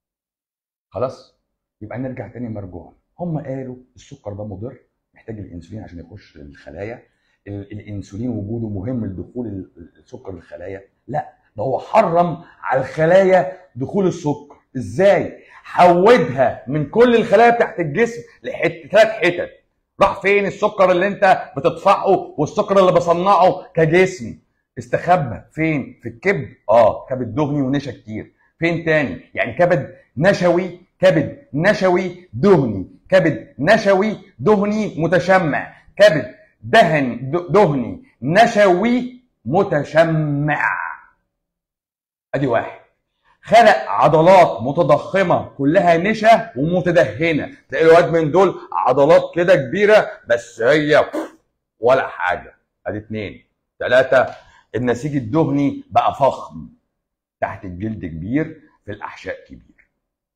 خلاص يبقى نرجع تاني مرجوعا هم قالوا السكر ده مضر محتاج الانسولين عشان يخش الخلايا الانسولين وجوده مهم لدخول السكر للخلايا لا ده هو حرم على الخلايا دخول السكر ازاي حودها من كل الخلايا بتاعت الجسم لحته ثلاث حتت راح فين السكر اللي انت بتدفعه والسكر اللي بصنعه كجسم استخبى فين في الكبد اه كبد دهني ونشا كتير فين تاني يعني كبد نشوي كبد نشوي دهني كبد نشوي دهني متشمع كبد دهن دهني نشوي متشمع ادي واحد خلق عضلات متضخمه كلها نشا ومتدهنه تلاقي الواد من دول عضلات كده كبيره بس هي ولا حاجه ادي اثنين ثلاثه النسيج الدهني بقى فخم تحت الجلد كبير في الاحشاء كبير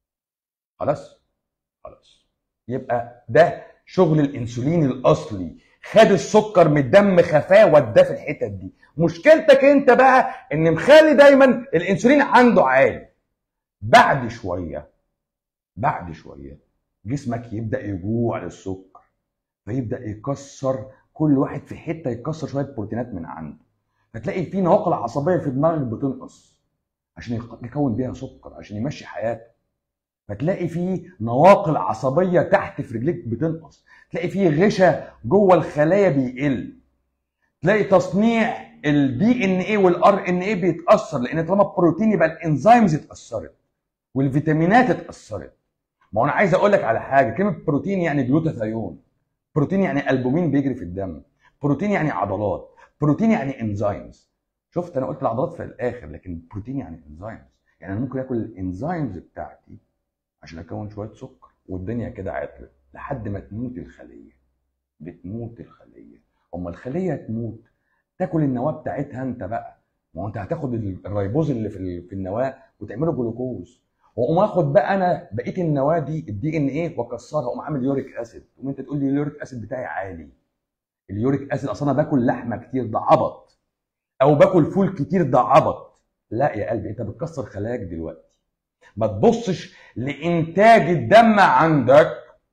خلاص خلاص يبقى ده شغل الانسولين الاصلي خد السكر من الدم خفاه وداه في الحتت دي مشكلتك انت بقى ان مخلي دايما الانسولين عنده عالي بعد شويه بعد شويه جسمك يبدا يجوع للسكر فيبدا يكسر كل واحد في حته يكسر شويه بروتينات من عنده فتلاقي في نواقل عصبيه في دماغك بتنقص عشان يكون بيها سكر عشان يمشي حياته فتلاقي في نواقل عصبيه تحت في رجليك بتنقص تلاقي في غشا جوه الخلايا بيقل تلاقي تصنيع الدي ان اي والار ان اي بيتاثر لان طالما البروتين يبقى الانزيمز اتاثرت والفيتامينات اتاثرت ما هو انا عايز اقول لك على حاجه كلمه بروتين يعني جلوتاثيون بروتين يعني البومين بيجري في الدم بروتين يعني عضلات بروتين يعني انزيمز شفت انا قلت العضلات في الاخر لكن بروتين يعني انزيمز يعني انا ممكن اكل الانزيمز بتاعتي عشان اكون شويه سكر والدنيا كده عطلت لحد ما تموت الخليه بتموت الخليه اما الخليه تموت تاكل النواه بتاعتها انت بقى ما هو انت هتاخد الريبوز اللي في في النواه وتعمله جلوكوز واقوم اخد بقى انا بقيه النواه دي الدي ان ايه واكسرها واقوم عامل يوريك اسيد تقوم انت تقول لي اليوريك اسيد بتاعي عالي اليوريك اسيد اصلا انا باكل لحمه كتير ده عبط او باكل فول كتير ده عبط لا يا قلبي انت بتكسر خلاياك دلوقتي ما تبصش لانتاج الدم عندك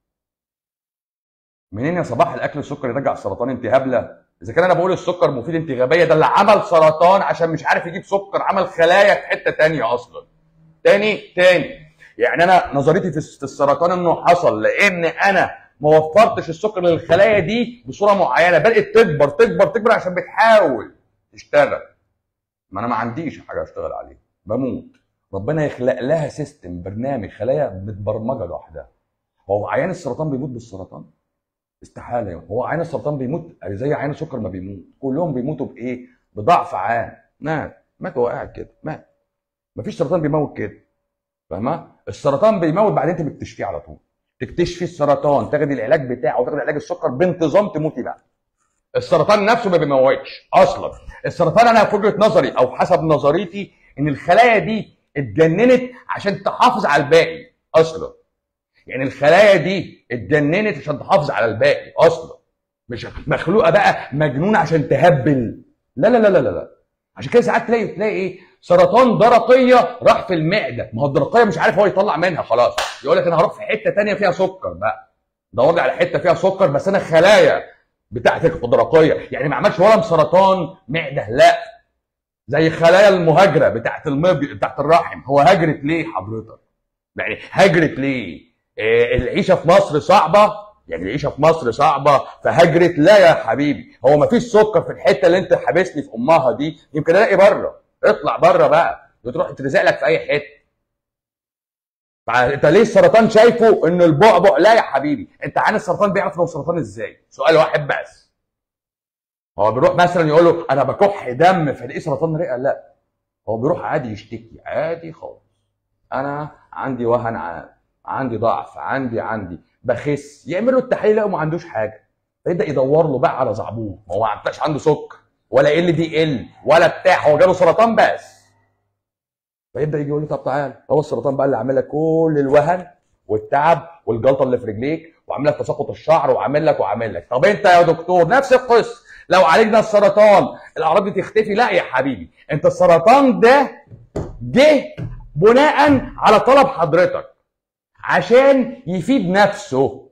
منين يا صباح الاكل السكر يرجع السرطان انت هبله اذا كان انا بقول السكر مفيد انت غبيه ده اللي عمل سرطان عشان مش عارف يجيب سكر عمل خلايا في حته تانية اصلا تاني تاني يعني انا نظريتي في السرطان انه حصل لان انا ما وفرتش السكر للخلايا دي بصوره معينه بدات تكبر تكبر تكبر عشان بتحاول تشتغل ما انا ما عنديش حاجه اشتغل عليها بموت ربنا يخلق لها سيستم برنامج خلايا متبرمجه لوحدها هو عيان السرطان بيموت بالسرطان استحاله يعني. هو عيان السرطان بيموت زي عيان السكر ما بيموت كلهم بيموتوا بايه بضعف عام مات مات وهو قاعد كده مات مفيش سرطان بيموت كده فاهمه السرطان بيموت بعدين انت بتكتشفيه على طول تكتشفي السرطان تاخدي العلاج بتاعه وتاخدي علاج السكر بانتظام تموتي بقى السرطان نفسه ما بيموتش اصلا السرطان انا في وجهه نظري او حسب نظريتي ان الخلايا دي اتجننت عشان تحافظ على الباقي اصلا يعني الخلايا دي اتجننت عشان تحافظ على الباقي اصلا مش مخلوقه بقى مجنونه عشان تهبل لا لا لا لا لا عشان كده ساعات تلاقي تلاقي ايه سرطان درقيه راح في المعده ما هو الدرقيه مش عارف هو يطلع منها خلاص يقول لك انا هروح في حته تانية فيها سكر بقى دور لي على حته فيها سكر بس انا خلايا بتاعتك الدرقيه يعني ما عملش ولا سرطان معده لا زي خلايا المهاجره بتاعت المبي بتاعت الرحم هو هاجرت ليه حضرتك يعني هاجرت ليه إيه العيشه في مصر صعبه يعني العيشه في مصر صعبه فهجرت لا يا حبيبي هو ما فيش سكر في الحته اللي انت حابسني في امها دي يمكن الاقي بره اطلع بره بقى وتروح ترزق لك في اي حته انت ليه السرطان شايفه ان البعبع لا يا حبيبي انت عن السرطان بيعرف انه سرطان ازاي سؤال واحد بس هو بيروح مثلا يقول له انا بكح دم فلاقيه سرطان رئه لا هو بيروح عادي يشتكي عادي خالص انا عندي وهن عام عندي ضعف عندي عندي بخس يعملوا التحليل يلاقوا ما عندوش حاجه فيبدا يدور له بقى على زعبوط ما هو ما عندهاش عنده سكر ولا ال دي ال ولا بتاع هو جاله سرطان بس فيبدا يجي يقول لي طب تعال هو السرطان بقى اللي عامل لك كل الوهن والتعب والجلطه اللي في رجليك وعامل لك تساقط الشعر وعامل لك وعامل لك طب انت يا دكتور نفس القصه لو عالجنا السرطان الاعراض دي تختفي لا يا حبيبي انت السرطان ده جه بناء على طلب حضرتك عشان يفيد نفسه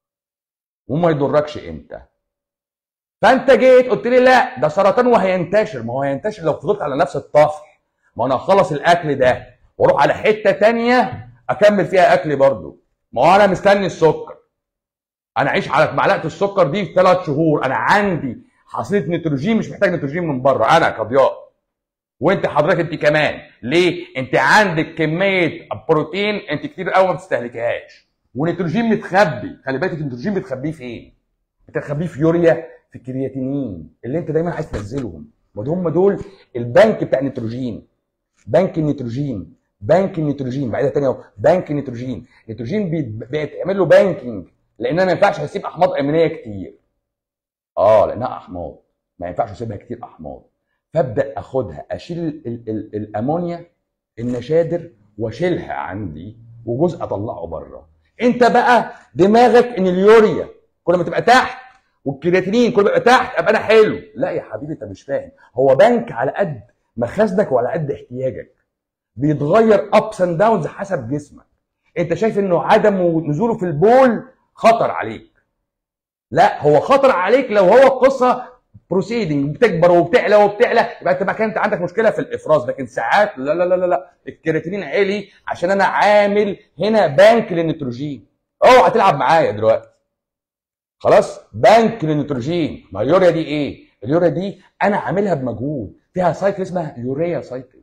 وما يضركش انت فانت جيت قلت لي لا ده سرطان وهينتشر ما هو هينتشر لو فضلت على نفس الطفل ما انا اخلص الاكل ده واروح على حته تانية اكمل فيها اكلي برضو ما هو انا مستني السكر انا اعيش على معلقه السكر دي في ثلاث شهور انا عندي حصيله نيتروجين مش محتاج نيتروجين من بره انا كضياء وانت حضرتك انت كمان ليه انت عندك كميه بروتين انت كتير قوي ما بتستهلكهاش ونيتروجين متخبي خلي بالك النيتروجين بتخبيه فين بتخبيه في يوريا في الكرياتينين اللي انت دايما عايز تنزلهم ما هم دول البنك بتاع النيتروجين بنك النيتروجين بنك النيتروجين بعيدها تاني اهو بنك النيتروجين النيتروجين بيتعمل له بانكينج لان انا ما ينفعش اسيب احماض امينيه كتير اه لانها احماض ما ينفعش اسيبها كتير احماض فابدا اخدها اشيل ال ال ال الامونيا النشادر واشيلها عندي وجزء اطلعه بره انت بقى دماغك ان اليوريا كل ما تبقى تحت والكرياتينين كل ما يبقى تحت ابقى انا حلو لا يا حبيبي انت مش فاهم هو بنك على قد مخازنك وعلى قد احتياجك بيتغير ابس اند داونز حسب جسمك انت شايف انه عدم نزوله في البول خطر عليك لا هو خطر عليك لو هو قصه بروسيدنج بتكبر وبتعلى وبتعلى يبقى انت كانت عندك مشكله في الافراز لكن ساعات لا لا لا لا, لا. الكرياتينين عالي عشان انا عامل هنا بنك للنيتروجين اوعى تلعب معايا دلوقتي خلاص بنك للنيتروجين ما اليوريا دي ايه اليوريا دي انا عاملها بمجهود فيها سايكل اسمها يوريا سايكل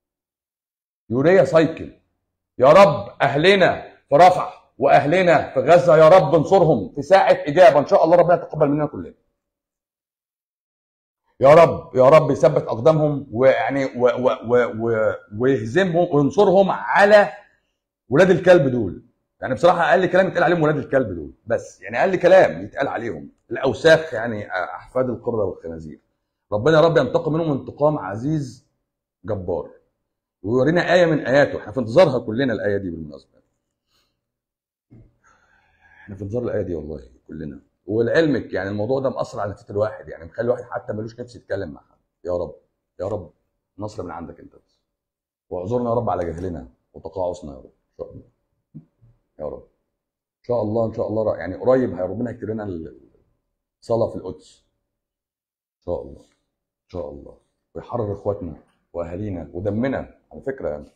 يوريا سايكل يا رب اهلنا في رفح واهلنا في غزه يا رب انصرهم في ساعه اجابه ان شاء الله ربنا يتقبل مننا كلنا يا رب يا رب يثبت اقدامهم ويعني و و و و ويهزمهم وينصرهم على ولاد الكلب دول يعني بصراحه اقل كلام يتقال عليهم ولاد الكلب دول بس يعني اقل كلام يتقال عليهم الاوساخ يعني احفاد القرده والخنازير ربنا يا رب ينتقم منهم انتقام عزيز جبار ويورينا ايه من اياته احنا في انتظارها كلنا الايه دي بالمناسبه احنا في انتظار الايه دي والله كلنا ولعلمك يعني الموضوع ده مأثر على نفسيه الواحد يعني مخلي الواحد حتى ملوش نفس يتكلم مع حد يا رب يا رب نصر من عندك انت بس واعذرنا يا رب على جهلنا وتقاعسنا يا رب ان شاء الله يا رب ان شاء الله ان شاء الله يعني قريب ربنا يكتب لنا الصلاه في القدس ان شاء الله ان شاء الله ويحرر اخواتنا واهالينا ودمنا على فكره يعني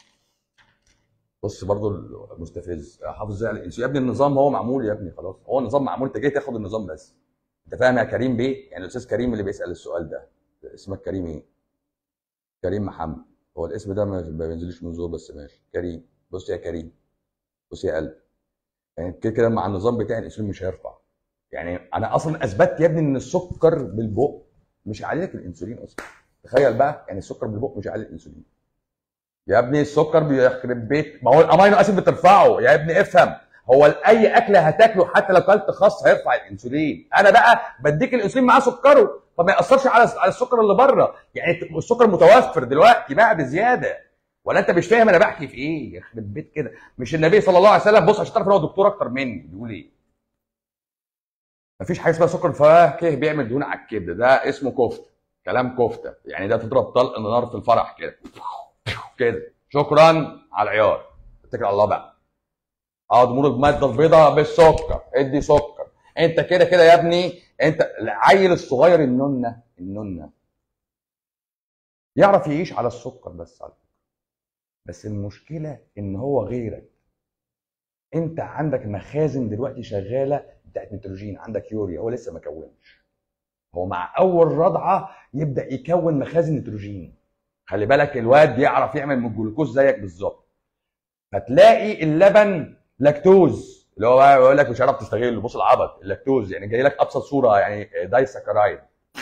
بص برضو المستفز حافظ زي الانسان يا ابني النظام هو معمول يا ابني خلاص هو النظام معمول انت جاي تاخد النظام بس انت فاهم يا كريم بيه يعني الاستاذ كريم اللي بيسال السؤال ده اسمك كريم ايه كريم محمد هو الاسم ده ما بينزلش من زور بس ماشي كريم بص يا كريم بص يا قلب يعني كده كده مع النظام بتاعي الانسولين مش هيرفع يعني انا اصلا اثبتت يا ابني ان السكر بالبق مش لك الانسولين اصلا تخيل بقى يعني السكر بالبق مش عالي الانسولين يا ابني السكر بيخرب بيت ما هو الامينو اسيد بترفعه يا ابني افهم هو اي اكل هتاكله حتى لو كلت خاص هيرفع الانسولين انا بقى بديك الانسولين معاه سكره طب ما ياثرش على على السكر اللي بره يعني السكر متوفر دلوقتي بقى بزياده ولا انت مش فاهم انا بحكي في ايه يخرب بيت كده مش النبي صلى الله عليه وسلم بص عشان تعرف ان هو دكتور اكتر مني بيقول ايه مفيش حاجه اسمها سكر فواكه بيعمل دهون على الكبد ده اسمه كفته كلام كفته يعني ده تضرب طلق نار في الفرح كده كده شكرا على العيار اتكل على الله بقى اه ضمور الماده البيضاء بالسكر ادي سكر انت كده كده يا ابني انت العيل الصغير النونه النونه يعرف يعيش على السكر بس على فكره بس المشكله ان هو غيرك انت عندك مخازن دلوقتي شغاله بتاعت نيتروجين عندك يوريا هو لسه ما كونش هو مع اول رضعه يبدا يكون مخازن نيتروجين خلي بالك الواد يعرف يعمل من الجلوكوز زيك بالظبط فتلاقي اللبن لاكتوز اللي هو بقى يقول لك مش عارف تستغله بص العبط اللاكتوز يعني جاي لك ابسط صوره يعني داي سكرايد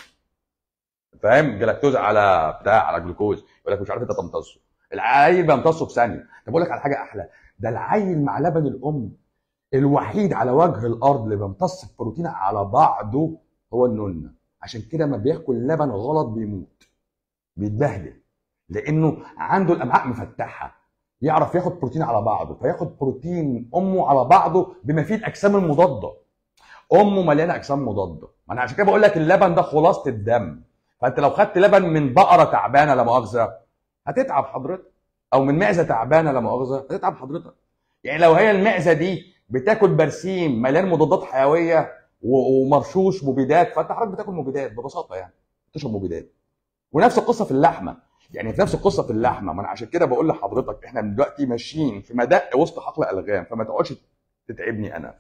فاهم جلاكتوز على بتاع على جلوكوز يقول لك مش عارف انت تمتصه العيل بيمتصه في ثانيه طب اقول لك على حاجه احلى ده العيل مع لبن الام الوحيد على وجه الارض اللي بيمتص البروتين على بعضه هو النونه عشان كده ما بياكل لبن غلط بيموت بيتبهدل لانه عنده الامعاء مفتحه يعرف ياخد بروتين على بعضه فياخد بروتين امه على بعضه بما فيه الاجسام المضاده امه مليانه اجسام مضاده ما انا عشان كده بقول لك اللبن ده خلاصه الدم فانت لو خدت لبن من بقره تعبانه لا مؤاخذه هتتعب حضرتك او من معزه تعبانه لا مؤاخذه هتتعب حضرتك يعني لو هي المعزه دي بتاكل برسيم مليان مضادات حيويه و- ومرشوش مبيدات فانت حضرتك بتاكل مبيدات ببساطه يعني بتشرب مبيدات ونفس القصه في اللحمه يعني في نفس القصه في اللحمه ما انا عشان كده بقول لحضرتك احنا دلوقتي ماشيين في مدق وسط حقل الغام فما تقعدش تتعبني انا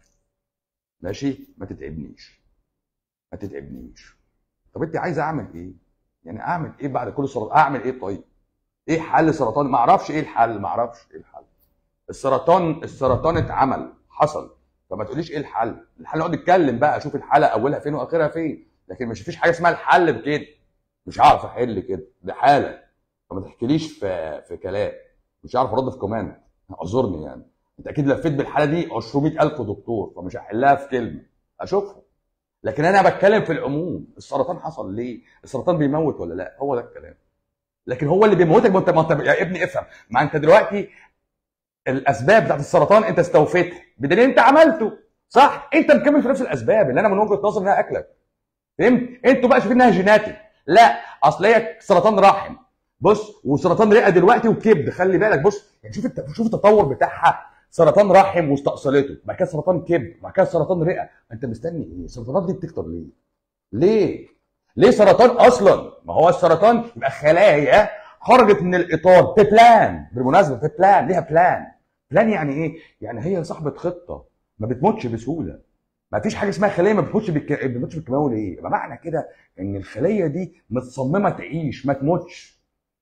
ماشي ما تتعبنيش ما تتعبنيش طب انت عايز اعمل ايه يعني اعمل ايه بعد كل سرطان اعمل ايه طيب ايه حل سرطان ما اعرفش ايه الحل ما اعرفش ايه الحل السرطان السرطان اتعمل حصل فما تقوليش ايه الحل الحل نقعد نتكلم بقى اشوف الحاله اولها فين واخرها فين لكن مش فيش حاجه اسمها الحل بكده مش هعرف احل كده ده حاله فما تحكيليش في في كلام مش هعرف ارد في كومنت اعذرني يعني انت اكيد لفيت بالحاله دي 200000 دكتور فمش هحلها في كلمه اشوفها لكن انا بتكلم في العموم السرطان حصل ليه السرطان بيموت ولا لا هو ده الكلام لكن هو اللي بيموتك ما انت ما انت يا ابني افهم ما انت دلوقتي الاسباب بتاعت السرطان انت استوفيتها بدليل انت عملته صح انت مكمل في نفس الاسباب اللي انا من وجهه نظري انها اكلك فهمت انتوا بقى شايفين انها جيناتي لا اصل هي سرطان رحم بص وسرطان رئه دلوقتي وكبد خلي بالك بص يعني شوف الت- شوف التطور بتاعها سرطان رحم واستأصلته بعد كده سرطان كبد بعد كده سرطان رئه انت مستني ايه السرطانات دي بتكتر ليه ليه ليه سرطان اصلا ما هو السرطان يبقى خلايا خرجت من الاطار ببلان بالمناسبه ببلان ليها بلان بلان يعني ايه يعني هي صاحبه خطه ما بتموتش بسهوله ما فيش حاجه اسمها خليه ما بتموتش بالك... ما بتموتش بالكيماوي ليه يبقى معنى كده ان الخليه دي متصممه تعيش ما تموتش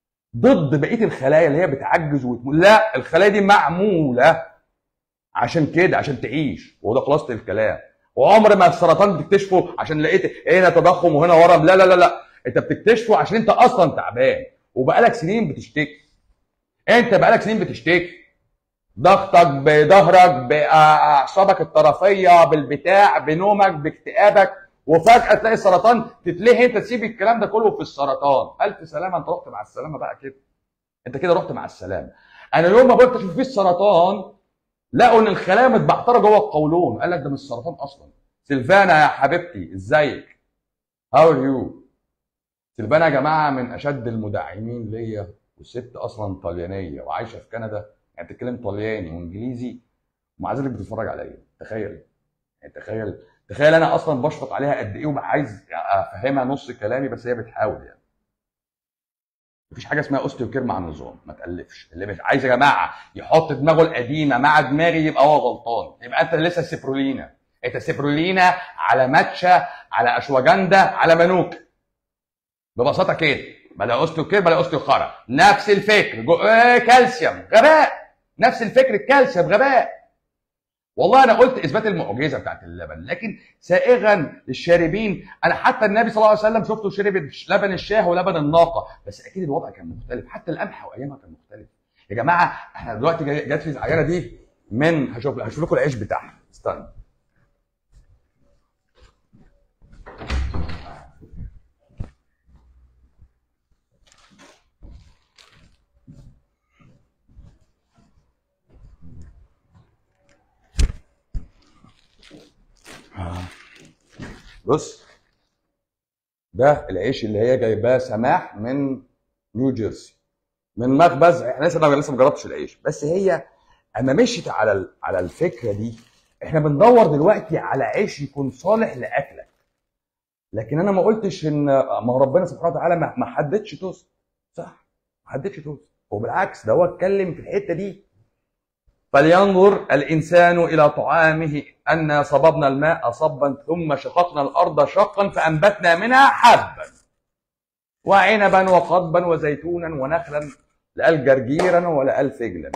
ضد بقيه الخلايا اللي هي بتعجز وتموت لا الخلايا دي معموله عشان كده عشان تعيش وده خلاصه الكلام وعمر ما السرطان بتكتشفه عشان لقيت هنا تضخم وهنا ورم لا لا لا لا انت بتكتشفه عشان انت اصلا تعبان وبقالك سنين بتشتكي انت بقالك سنين بتشتكي ضغطك بظهرك باعصابك الطرفيه بالبتاع بنومك باكتئابك وفجاه تلاقي السرطان تتلهي انت تسيب الكلام ده كله في السرطان الف سلامه انت رحت مع السلامه بقى كده انت كده رحت مع السلامه انا اليوم ما قلت اشوف فيه السرطان لقوا ان الخلايا متبعتره جوه القولون قال لك ده مش سرطان اصلا سيلفانا يا حبيبتي ازيك هاو ار يو سيلفانا يا جماعه من اشد المدعمين ليا والست اصلا طليانيه وعايشه في كندا يعني بتتكلم طلياني وانجليزي ومع ذلك بتتفرج عليا تخيل يعني تخيل تخيل انا اصلا بشفق عليها قد ايه وعايز افهمها نص كلامي بس هي بتحاول يعني مفيش حاجه اسمها اوستيوكير مع النظام ما تالفش اللي مش عايز يا جماعه يحط دماغه القديمه مع دماغي يبقى هو غلطان يبقى انت لسه سيبرولينا انت سيبرولينا على ماتشا على اشواجندا على منوك ببساطه كده بلا اوستيوكير بلا اوستيوخرا نفس الفكر جو... آه كالسيوم غباء نفس الفكر الكالسيوم غباء والله انا قلت اثبات المعجزه بتاعت اللبن لكن سائغا للشاربين انا حتى النبي صلى الله عليه وسلم شفته شرب لبن الشاه ولبن الناقه بس اكيد الوضع كان مختلف حتى القمح وايامها كان مختلف يا جماعه احنا دلوقتي جاي- جات لي العينه دي من هشوف هشوف لكم العيش بتاعها استنى بص ده العيش اللي هي جايباه سماح من نيو جيرسي من مخبز احنا لسه انا لسه ما جربتش العيش بس هي اما مشيت على ال- على الفكره دي احنا بندور دلوقتي على عيش يكون صالح لاكلك لكن انا ما قلتش ان ما هو ربنا سبحانه وتعالى ما ما حددش توست صح ما حددش توست وبالعكس ده هو اتكلم في الحته دي فلينظر الانسان الى طعامه انا صببنا الماء صبا ثم شققنا الارض شقا فانبتنا منها حبا وعنبا وقضبا وزيتونا ونخلا لا قال جرجيرا ولا قال فجلا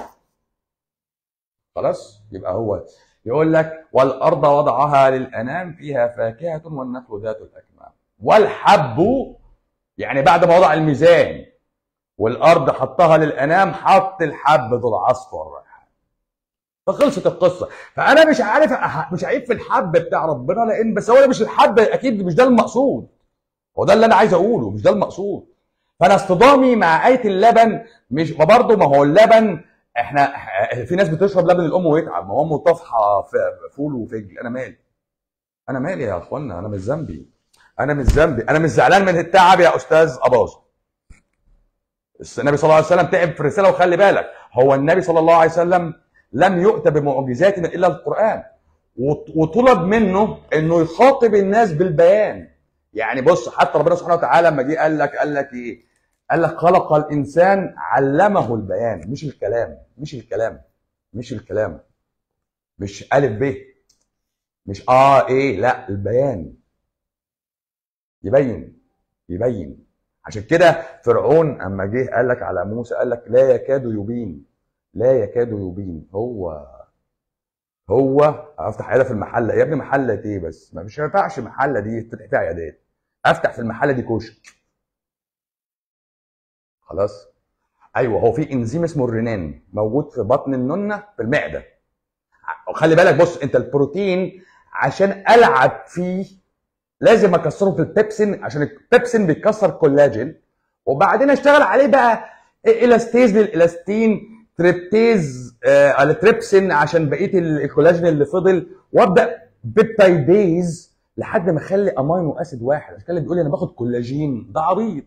خلاص يبقى هو يقول لك والارض وضعها للانام فيها فاكهه والنخل ذات الاكمام والحب يعني بعد ما وضع الميزان والارض حطها للانام حط الحب ذو العصف والريحان فخلصت القصه فانا مش عارف أح- مش عيب في الحب بتاع ربنا لان بس هو مش الحب اكيد مش ده المقصود هو ده اللي انا عايز اقوله مش ده المقصود فانا اصطدامي مع ايه اللبن مش ما برضه ما هو اللبن احنا في ناس بتشرب لبن الام ويتعب ما هو امه طافحه ف- فول وفجل انا مالي انا مالي يا اخوانا انا مش ذنبي انا مش ذنبي انا مش زعلان من التعب يا استاذ اباظه النبي صلى الله عليه وسلم تعب في الرساله وخلي بالك هو النبي صلى الله عليه وسلم لم يؤت بمعجزات الا القران وط- وطلب منه انه يخاطب الناس بالبيان يعني بص حتى ربنا سبحانه وتعالى لما جه قال لك قال لك ايه قال لك خلق الانسان علمه البيان مش الكلام مش الكلام مش الكلام مش الف ب مش اه ايه لا البيان يبين يبين عشان كده فرعون اما جه قال لك على موسى قال لك لا يكاد يبين لا يكاد يبين هو هو افتح عياده في المحله يا ابني محله ايه بس ما مش ينفعش محله دي تفتح فيها عيادات افتح في المحله دي كشك خلاص ايوه هو في انزيم اسمه الرنان موجود في بطن النونه في المعده خلي بالك بص انت البروتين عشان العب فيه لازم اكسره في البيبسين عشان البيبسين بيكسر كولاجين وبعدين اشتغل عليه بقى الاستيز للالاستين تريبتيز آه التريبسين عشان بقيه ال- الكولاجين اللي فضل وابدا بيبتايديز لحد ما اخلي امينو اسيد واحد عشان كده اللي بيقول لي انا باخد كولاجين ده عبيط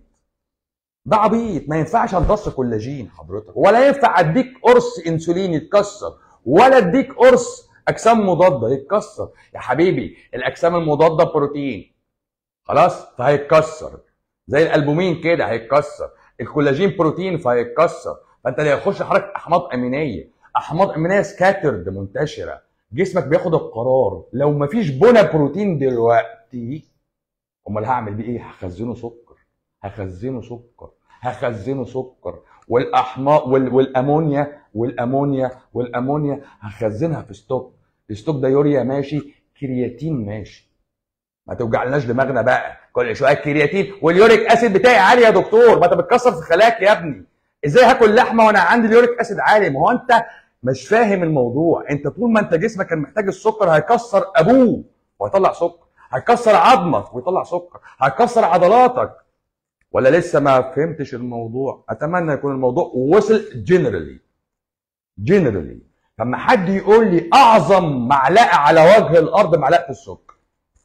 ده عبيط ما ينفعش امتص كولاجين حضرتك ولا ينفع اديك قرص انسولين يتكسر ولا اديك قرص اجسام مضاده يتكسر يا حبيبي الاجسام المضاده بروتين خلاص فهيتكسر زي الالبومين كده هيتكسر الكولاجين بروتين فهيتكسر فانت اللي هيخش حضرتك احماض امينيه احماض امينيه سكاترد منتشره جسمك بياخد القرار لو مفيش بنى بروتين دلوقتي امال هعمل بيه ايه هخزنه سكر هخزنه سكر هخزنه سكر والاحماض وال... والامونيا والامونيا والامونيا هخزنها في ستوك الستوك ده يوريا ماشي كرياتين ماشي ما توجعلناش دماغنا بقى كل شويه كرياتين واليوريك اسيد بتاعي عالي يا دكتور ما انت بتكسر في خلاك يا ابني ازاي هاكل لحمه وانا عندي اليوريك اسيد عالي ما هو انت مش فاهم الموضوع انت طول ما انت جسمك كان محتاج السكر هيكسر ابوه ويطلع سكر هيكسر عظمك ويطلع سكر هيكسر عضلاتك ولا لسه ما فهمتش الموضوع اتمنى يكون الموضوع وصل جنرالي جنرالي لما حد يقول لي اعظم معلقه على وجه الارض معلقه السكر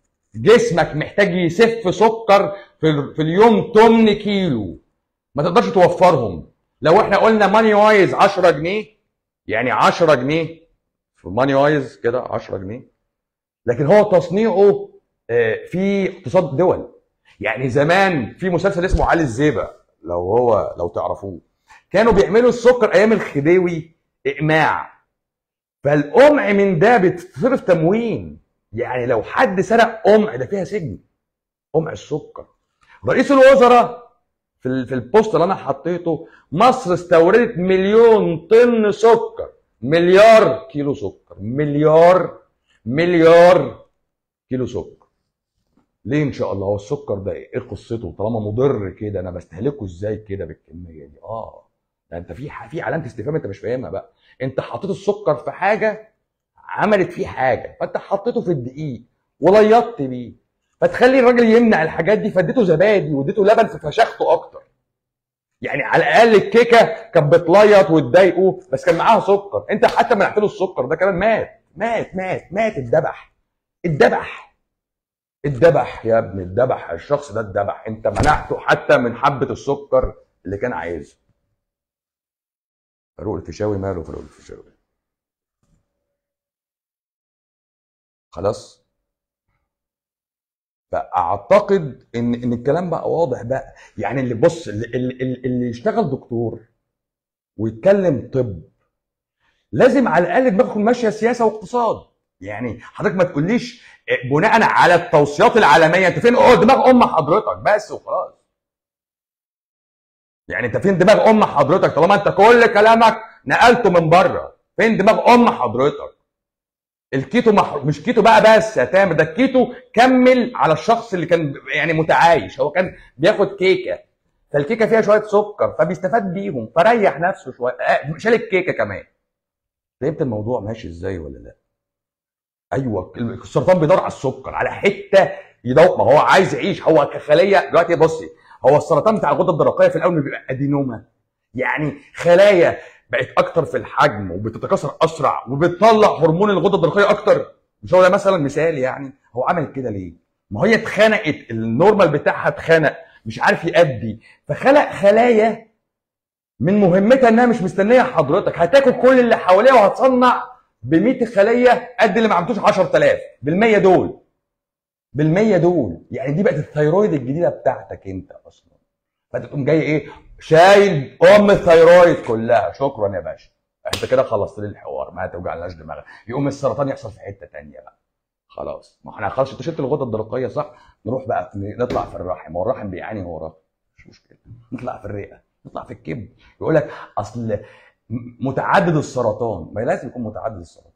جسمك محتاج يسف سكر في, ال- في اليوم 8 كيلو ما تقدرش توفرهم لو احنا قلنا ماني وايز 10 جنيه يعني 10 جنيه في ماني وايز كده 10 جنيه لكن هو تصنيعه آه، في اقتصاد دول يعني زمان في مسلسل اسمه علي الزيبه لو هو لو تعرفوه كانوا بيعملوا السكر ايام الخديوي اقماع فالقمع من ده بتصرف تموين يعني لو حد سرق قمع ده فيها سجن قمع السكر رئيس الوزراء في ال- في البوست اللي انا حطيته مصر استوردت مليون طن سكر مليار كيلو سكر مليار مليار كيلو سكر ليه ان شاء الله هو السكر ده ايه قصته طالما مضر كده انا بستهلكه ازاي كده بالكميه دي اه ده انت في ح- في علامه استفهام انت مش فاهمها بقى انت حطيت السكر في حاجه عملت فيه حاجه فانت حطيته في الدقيق وليطت بيه فتخلي الراجل يمنع الحاجات دي فاديته زبادي واديته لبن ففشخته اكتر يعني على الاقل الكيكه كانت بتليط وتضايقه بس كان معاها سكر انت حتى منعت له السكر ده كمان مات مات مات مات اتذبح اتذبح اتذبح يا ابني اتذبح الشخص ده اتذبح انت منعته حتى من حبه السكر اللي كان عايزها فاروق الفيشاوي ماله فاروق الفيشاوي خلاص فاعتقد ان ان الكلام بقى واضح بقى يعني اللي بص اللي, اللي, اللي يشتغل دكتور ويتكلم طب لازم على الاقل دماغك تكون ماشيه سياسه واقتصاد يعني حضرتك ما تقوليش بناء على التوصيات العالميه انت فين اه دماغ ام حضرتك بس وخلاص يعني انت فين دماغ ام حضرتك طالما انت كل كلامك نقلته من بره فين دماغ ام حضرتك الكيتو مح... مش كيتو بقى بس يا تامر ده الكيتو كمل على الشخص اللي كان يعني متعايش هو كان بياخد كيكه فالكيكه فيها شويه سكر فبيستفاد بيهم فريح نفسه شويه آه، شال الكيكه كمان فهمت الموضوع ماشي ازاي ولا لا ايوه السرطان بيدور على السكر على حته يدور ما هو عايز يعيش هو كخليه دلوقتي بصي هو السرطان بتاع الغده الدرقيه في الاول بيبقى ادينوما يعني خلايا بقت اكتر في الحجم وبتتكاثر اسرع وبتطلع هرمون الغده الدرقيه اكتر مش هو ده مثلا مثال يعني هو عمل كده ليه؟ ما هي اتخنقت النورمال بتاعها اتخنق مش عارف يأدي فخلق خلايا من مهمتها انها مش مستنيه حضرتك هتاكل كل اللي حواليها وهتصنع ب 100 خليه قد اللي ما عملتوش 10000 بال100 دول بال100 دول يعني دي بقت الثيرويد الجديده بتاعتك انت اصلا فانت تقوم جاي ايه شايل ام الثيرويد كلها شكرا يا باشا انت كده خلصت لي الحوار ما توجعناش دماغك يقوم السرطان يحصل في حته ثانيه بقى خلاص ما احنا خلاص انت شلت الغده الدرقيه صح نروح بقى نطلع في الرحم هو الرحم بيعاني هو الرحم مش مشكله نطلع في الرئه نطلع في الكبد يقول لك اصل متعدد السرطان ما لازم يكون متعدد السرطان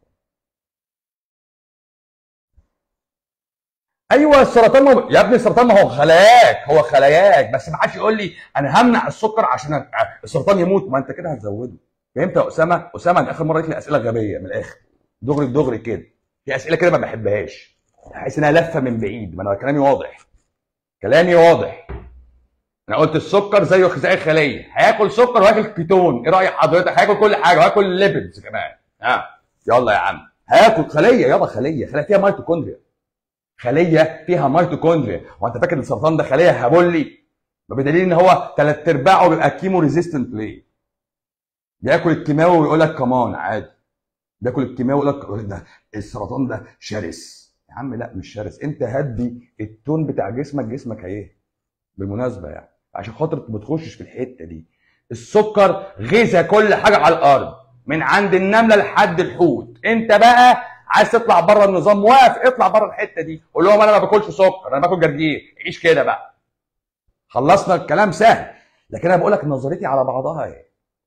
ايوه السرطان مو... يا ابني السرطان ما هو خلاياك هو خلاياك بس ما حدش يقول لي انا همنع السكر عشان السرطان يموت ما انت كده هتزوده فهمت يا اسامه اسامه اخر مره قلت لي اسئله غبيه من الاخر دغري دغري كده في اسئله كده ما بحبهاش بحس انها لفه من بعيد ما انا كلامي واضح كلامي واضح انا قلت السكر زيه زي الخليه هياكل سكر وهياكل كيتون ايه راي حضرتك هياكل كل حاجه وهياكل ليبيدز كمان ها يلا يا عم هياكل خليه يابا خليه خليه فيها ميتوكوندريا خليه فيها ميتوكوندريا وانت فاكر السرطان ده خليه هبولي ما بدليل ان هو ثلاث ارباعه بيبقى كيمو ريزيستنت ليه بياكل الكيماوي ويقول لك كمان عادي بياكل الكيماوي ويقول لك ده السرطان ده شرس يا عم لا مش شرس انت هدي التون بتاع جسمك جسمك هيه بالمناسبه يعني عشان خاطر ما تخشش في الحته دي السكر غذا كل حاجه على الارض من عند النمله لحد الحوت انت بقى عايز تطلع بره النظام واقف اطلع بره الحته دي قول لهم انا ما باكلش سكر انا باكل جرجير عيش كده بقى خلصنا الكلام سهل لكن انا بقول لك نظريتي على بعضها ايه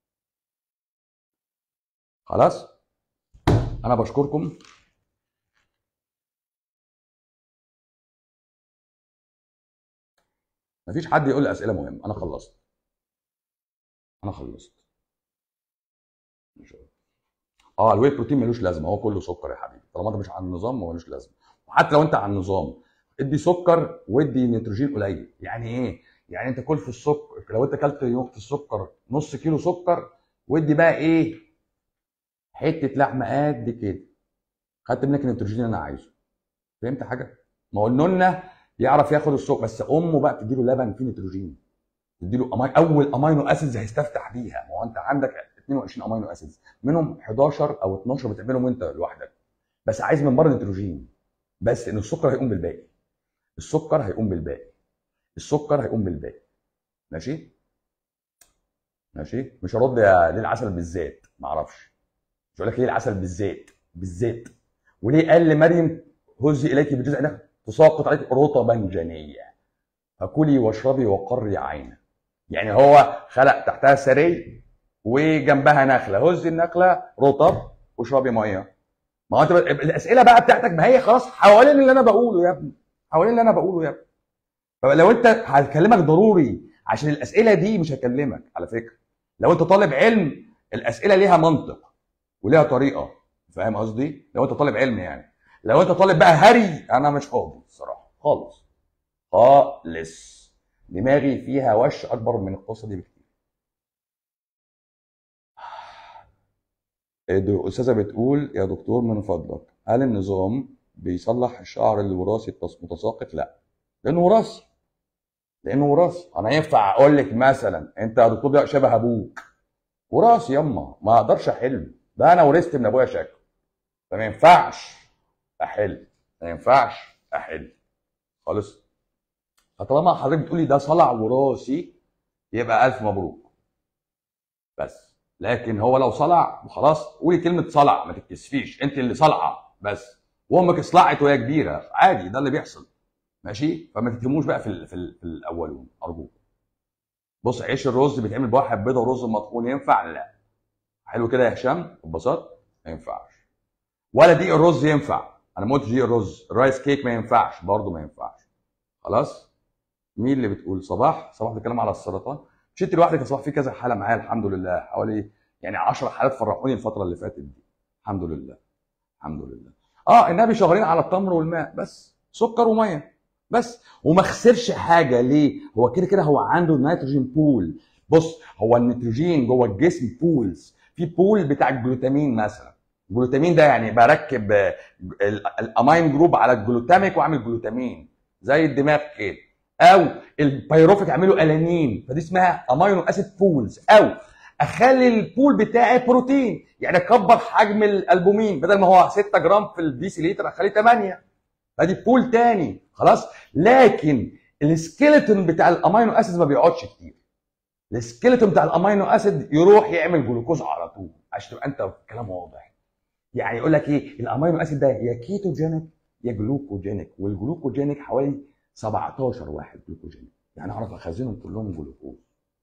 خلاص انا بشكركم مفيش حد يقول لي اسئله مهمه انا خلصت انا خلصت اه الواي بروتين ملوش لازمه هو كله سكر يا حبيبي طالما انت مش على النظام ملوش لازمه وحتى لو انت على النظام ادي سكر وادي نيتروجين قليل يعني ايه يعني انت كل في السكر لو انت اكلت وقت السكر نص كيلو سكر وادي بقى ايه حته لحمه قد كده خدت منك النيتروجين اللي انا عايزه فهمت حاجه ما قلنا لنا يعرف ياخد السكر بس امه بقى تديله لبن فيه نيتروجين تديله أمي... اول امينو اسيدز هيستفتح بيها ما هو انت عندك 22 امينو اسيدز منهم 11 او 12 بتعملهم انت لوحدك بس عايز من بره نيتروجين بس ان السكر هيقوم بالباقي السكر هيقوم بالباقي السكر هيقوم بالباقي ماشي ماشي مش هرد يا ليه العسل بالذات ما اعرفش مش هقول لك ليه العسل بالذات بالذات وليه قال لمريم هزي اليك بجزء نخل تساقط عليك رطبا جنيه فكلي واشربي وقري عينا يعني هو خلق تحتها سري وجنبها نخله هزي النخله رطب واشربي ميه ما هو انت الاسئله بقى بتاعتك ما هي خلاص حوالين اللي انا بقوله يا ابني حوالين اللي انا بقوله يا ابني فلو انت هكلمك ضروري عشان الاسئله دي مش هكلمك على فكره لو انت طالب علم الاسئله ليها منطق وليها طريقه فاهم قصدي لو انت طالب علم يعني لو انت طالب بقى هري انا مش فاضي الصراحه خالص خالص دماغي فيها وش اكبر من القصه دي بكتير الأستاذة بتقول يا دكتور من فضلك هل النظام بيصلح الشعر الوراثي المتساقط؟ لا لأنه وراثي لأنه وراثي أنا ينفع أقول لك مثلا أنت يا دكتور ده شبه أبوك وراثي يما ما أقدرش أحله ده أنا ورثت من أبويا شكل فما ينفعش أحل ما ينفعش أحل خالص فطالما حضرتك بتقولي ده صلع وراثي يبقى ألف مبروك بس لكن هو لو صلع خلاص قولي كلمه صلع ما تتكسفيش انت اللي صلعه بس وامك اصلعت وهي كبيره عادي ده اللي بيحصل ماشي فما تتهموش بقى في ال في, ال في الاولون ارجوك بص عيش الرز بيتعمل بواحد بيضه ورز مطحون ينفع لا حلو كده يا هشام ببساطه ما ينفعش ولا دقيق الرز ينفع انا ما قلتش دقيق الرز الرايس كيك ما ينفعش برضه ما ينفعش خلاص مين اللي بتقول صباح صباح بتتكلم على السرطان مش انت لوحدك يا صباح في كذا حاله معايا الحمد لله حوالي يعني 10 حالات فرحوني الفتره اللي فاتت دي الحمد لله الحمد لله اه النبي شغالين على التمر والماء بس سكر وميه بس وما خسرش حاجه ليه هو كده كده هو عنده نيتروجين بول بص هو النيتروجين جوه الجسم بولز في بول بتاع الجلوتامين مثلا الجلوتامين ده يعني بركب آه، ال- الامين جروب على الجلوتاميك واعمل جلوتامين زي الدماغ كده او البيروفيك اعمله الانين فدي اسمها امينو اسيد بولز او اخلي البول بتاعي بروتين يعني اكبر حجم الالبومين بدل ما هو 6 جرام في الديسي لتر اخليه 8 فدي بول تاني خلاص لكن السكيلتون بتاع الامينو اسيد ما بيقعدش كتير السكيلتون بتاع الامينو اسيد يروح يعمل جلوكوز على طول عشان تبقى انت الكلام واضح يعني يقول لك ايه الامينو اسيد ده يا كيتوجينيك يا جلوكوجينيك والجلوكوجينيك حوالي 17 واحد جلوكوجينيك يعني اعرف اخزنهم كلهم جلوكوز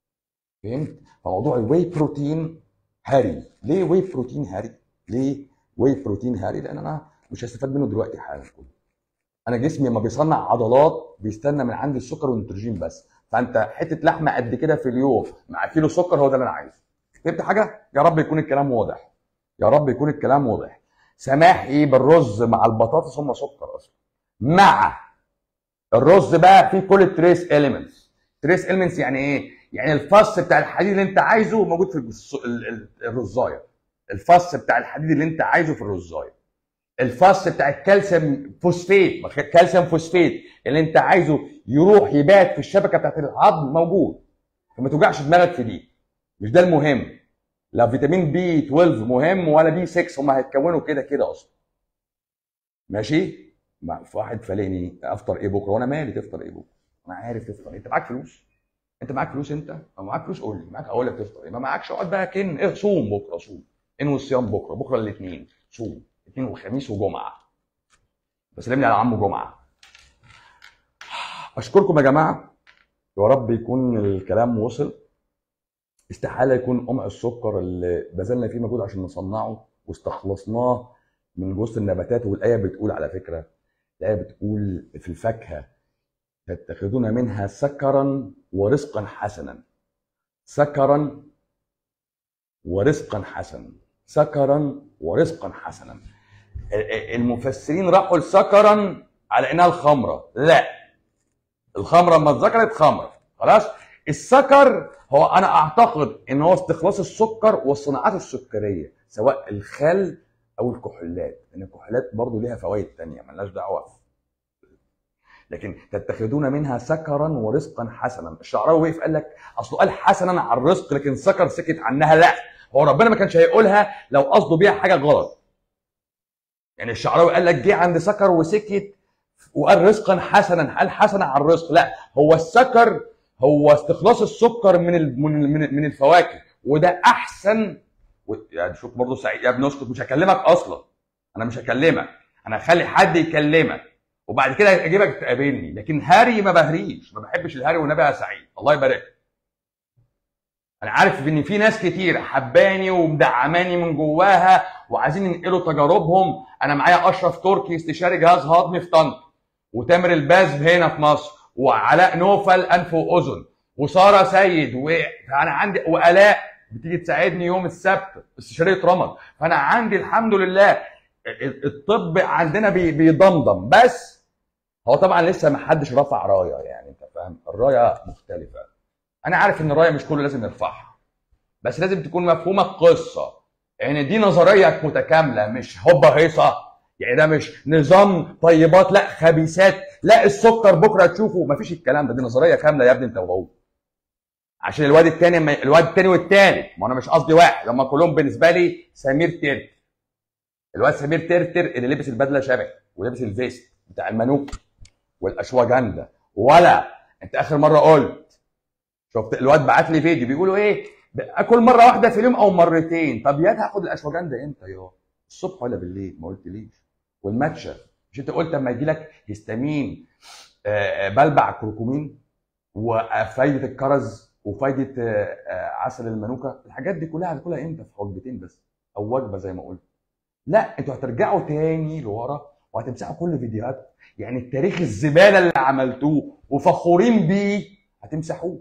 فهمت فموضوع الواي بروتين هاري ليه واي بروتين هاري ليه واي بروتين هاري لان انا مش هستفاد منه دلوقتي حالا كله انا جسمي لما بيصنع عضلات بيستنى من عندي السكر والنيتروجين بس فانت حته لحمه قد كده في اليوم مع كيلو سكر هو ده اللي انا عايزه فهمت حاجه يا رب يكون الكلام واضح يا رب يكون الكلام واضح سماح ايه بالرز مع البطاطس هم سكر اصلا مع الرز بقى فيه كل التريس اليمنتس تريس اليمنتس يعني ايه يعني الفص بتاع الحديد اللي انت عايزه موجود في الجس- ال- ال- الرزايه الفص بتاع الحديد اللي انت عايزه في الرزايه الفص بتاع الكالسيوم فوسفيت كالسيوم فوسفيت اللي انت عايزه يروح يبات في الشبكه بتاعت العظم موجود فما توجعش دماغك في دي مش ده المهم لا فيتامين بي 12 مهم ولا بي 6 هم هيتكونوا كده كده اصلا ماشي ما- في واحد فلاني افطر ايه بكره وانا مالي تفطر ايه بكره انا عارف تفطر إيه. انت معاك فلوس انت معاك فلوس انت لو معاك فلوس قول لي معاك اقول لك تفطر ايه ما معكش اقعد بقى كن إيه صوم بكره صوم انوي الصيام بكره بكره الاثنين صوم اثنين وخميس وجمعه بس لمني على عمو جمعه اشكركم يا جماعه يا رب يكون الكلام وصل استحاله يكون قمع السكر اللي بذلنا فيه مجهود عشان نصنعه واستخلصناه من وسط النباتات والايه بتقول على فكره الايه بتقول في الفاكهه تتخذون منها سكرا ورزقا حسنا سكرا ورزقا حسنا سكرا ورزقا حسنا المفسرين راحوا لسكرا على انها الخمره لا الخمره لما اتذكرت خمره خلاص السكر هو انا اعتقد ان هو استخلاص السكر والصناعات السكريه سواء الخل او الكحولات لان الكحولات برضو ليها فوائد تانية ملهاش دعوه لكن تتخذون منها سكرا ورزقا حسنا الشعراوي وقف قال لك اصله قال حسنا على الرزق لكن سكر سكت عنها لا هو ربنا ما كانش هيقولها لو قصده بيها حاجه غلط يعني الشعراوي قال لك جه عند سكر وسكت وقال رزقا حسنا قال حسنا على الرزق لا هو السكر هو استخلاص السكر من ال- من من- من الفواكه وده احسن و- يعني شوف برضه سعيد يا ابني اسكت مش هكلمك اصلا انا مش هكلمك انا هخلي حد يكلمك وبعد كده اجيبك تقابلني لكن هاري ما بهريش ما بحبش الهري والنبي يا سعيد الله يبارك لك. انا عارف ان في ناس كتير حباني ومدعماني من جواها وعايزين ينقلوا تجاربهم انا معايا اشرف تركي استشاري جهاز هضمي في طنطا وتامر الباز هنا في مصر وعلاء نوفل انف واذن وساره سيد وانا عندي والاء بتيجي تساعدني يوم السبت استشاريه رمض فانا عندي الحمد لله الطب عندنا بي- بيضمضم بس هو طبعا لسه ما حدش رفع رايه يعني انت فاهم الرايه مختلفه انا عارف ان الرايه مش كله لازم يرفعها بس لازم تكون مفهومه القصه يعني دي نظريه متكامله مش هوبا هيصه يعني ده مش نظام طيبات لا خبيثات لا السكر بكره تشوفه مفيش الكلام ده دي نظريه كامله يا ابني انت وهو عشان الواد التاني ما الواد التاني والتالت ما انا مش قصدي واحد هم كلهم بالنسبه لي سمير ترتر الواد سمير ترتر اللي لبس البدله شبه ولبس الفيست بتاع المانوك والاشواجندا ولا انت اخر مره قلت شفت الواد بعت لي فيديو بيقولوا ايه اكل مره واحده في اليوم او مرتين طب يا هاخد الاشواجندا امتى يا الصبح ولا بالليل ما قلتليش والماتشا مش انت قلت اما يجي لك هيستامين آه، آه، بلبع كركمين وفايده الكرز وفايده آه، آه، عسل المانوكا الحاجات دي كلها هتاكلها امتى في وجبتين بس او وجبه زي ما قلت لا انتوا هترجعوا تاني لورا وهتمسحوا كل فيديوهاتكم يعني التاريخ الزباله اللي عملتوه وفخورين بيه هتمسحوه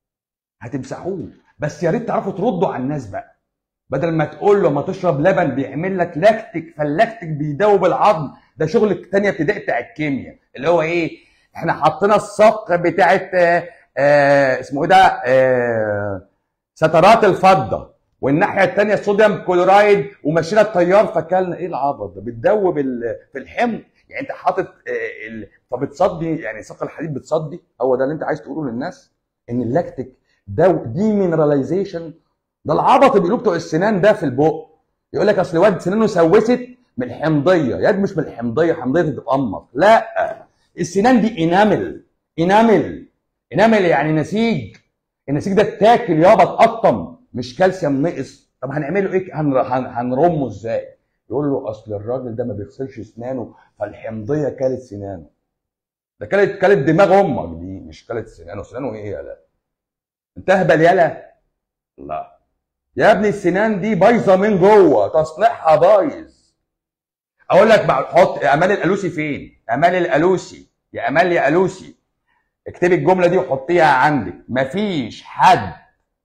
هتمسحوه بس يا ريت تعرفوا تردوا على الناس بقى بدل ما تقول له ما تشرب لبن بيعمل لك لاكتيك فاللاكتيك بيدوب العظم ده شغل تانية ابتدائي بتاع الكيمياء اللي هو ايه احنا حطينا الصق بتاعت آه آه اسمه ايه ده آه سترات الفضه والناحيه الثانيه الصوديوم كلورايد ومشينا التيار فكلنا ايه العبط ده بتدوب ال- في الحمض يعني انت حاطط آه، ال- فبتصدي يعني ساق الحديد بتصدي هو ده اللي انت عايز تقوله للناس ان اللاكتيك ده دي مينراليزيشن ده العبط اللي بيقولوا بتوع السنان ده في البق يقول لك اصل واد سنانه سوست من الحمضيه ياد مش من الحمضيه حمضيه تتقمص لا السنان دي انامل انامل انامل يعني نسيج النسيج ده اتاكل يابا اتقطم مش كالسيوم نقص طب هنعمله ايه هن- هن- هنرمه ازاي يقول له اصل الراجل ده ما بيغسلش اسنانه فالحمضيه كلت سنانه ده كلت كلت دماغ امك دي مش كلت سنانه سنانه ايه يالا انت اهبل يالا لا يا ابني السنان دي بايظه من جوه تصنيعها بايظ اقول لك بقى حط امال الالوسي فين امال الالوسي يا امال يا الوسي اكتبي الجمله دي وحطيها عندك مفيش حد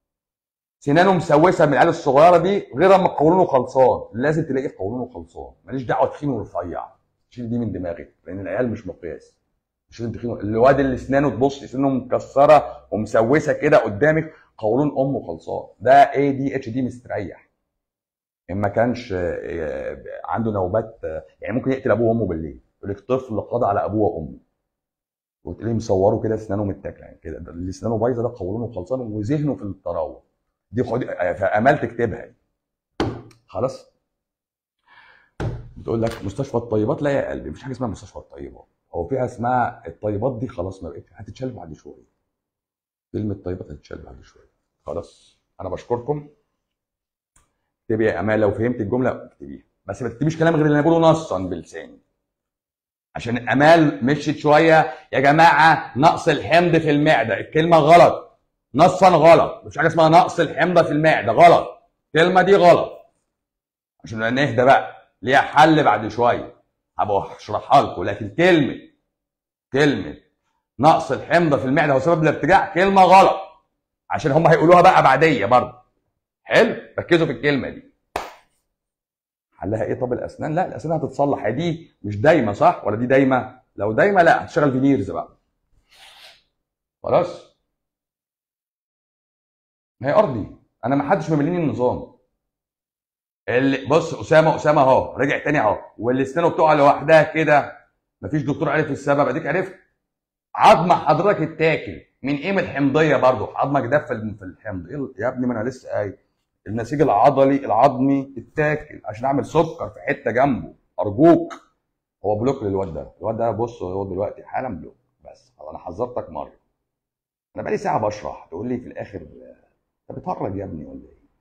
سنانه مسوسه من العيال الصغيره دي غير اما قولونه خلصان لازم تلاقيه قولونه خلصان ماليش دعوه تخين ورفيع شيل دي من دماغك لان العيال مش مقياس مش لازم تخين الواد اللي اسنانه تبص سنانه مكسره ومسوسه كده قدامك قولون امه خلصان ده اي دي اتش دي مستريح ان ما كانش آه، عنده نوبات آه، يعني ممكن يقتل ابوه وامه بالليل يقول لك طفل قضى على ابوه وامه وتلاقيه مصوره كده اسنانه متاكله يعني كده ده اللي اسنانه بايظه ده قولونه خلصان وذهنه في الطراوه دي خد فامال تكتبها دي. خلاص بتقول لك مستشفى الطيبات لا يا قلبي مفيش حاجه اسمها مستشفى الطيبات هو فيها اسمها الطيبات دي خلاص ما بقتش هتتشال بعد شويه كلمه طيبات هتتشال بعد شويه خلاص انا بشكركم اكتبي يا امال لو فهمت الجمله اكتبيها بس ما تكتبيش كلام غير اللي انا بقوله نصا بلساني عشان امال مشيت شويه يا جماعه نقص الحمض في المعده الكلمه غلط نصا غلط مش حاجه اسمها نقص الحمض في المعده غلط الكلمه دي غلط عشان نهدى بقى ليها حل بعد شويه هبقى اشرحها لكم لكن كلمه كلمه نقص الحمض في المعده هو سبب الارتجاع كلمه غلط عشان هم هيقولوها بقى بعديه برضه حلو ركزوا في الكلمه دي حلها ايه طب الاسنان لا الاسنان هتتصلح هي دي مش دايمه صح ولا دي دايمه لو دايمه لا هتشتغل فينيرز بقى خلاص ما هي ارضي انا ما حدش ممليني النظام اللي بص اسامه اسامه اهو رجع تاني اهو واللي اسنانه بتقع لوحدها كده مفيش دكتور عرف السبب اديك عرفت عظمه حضرتك اتاكل من ايه من الحمضيه برضه عظمك ده في الم- في الحمض إيه يا ابني ما انا لسه قايل النسيج العضلي العظمي اتاكل عشان اعمل سكر في حته جنبه ارجوك هو بلوك للواد ده الواد ده بص هو دلوقتي حالا بلوك بس انا حذرتك مره انا بقالي ساعه بشرح تقول لي في الاخر انت بتهرج يا ابني ولا ايه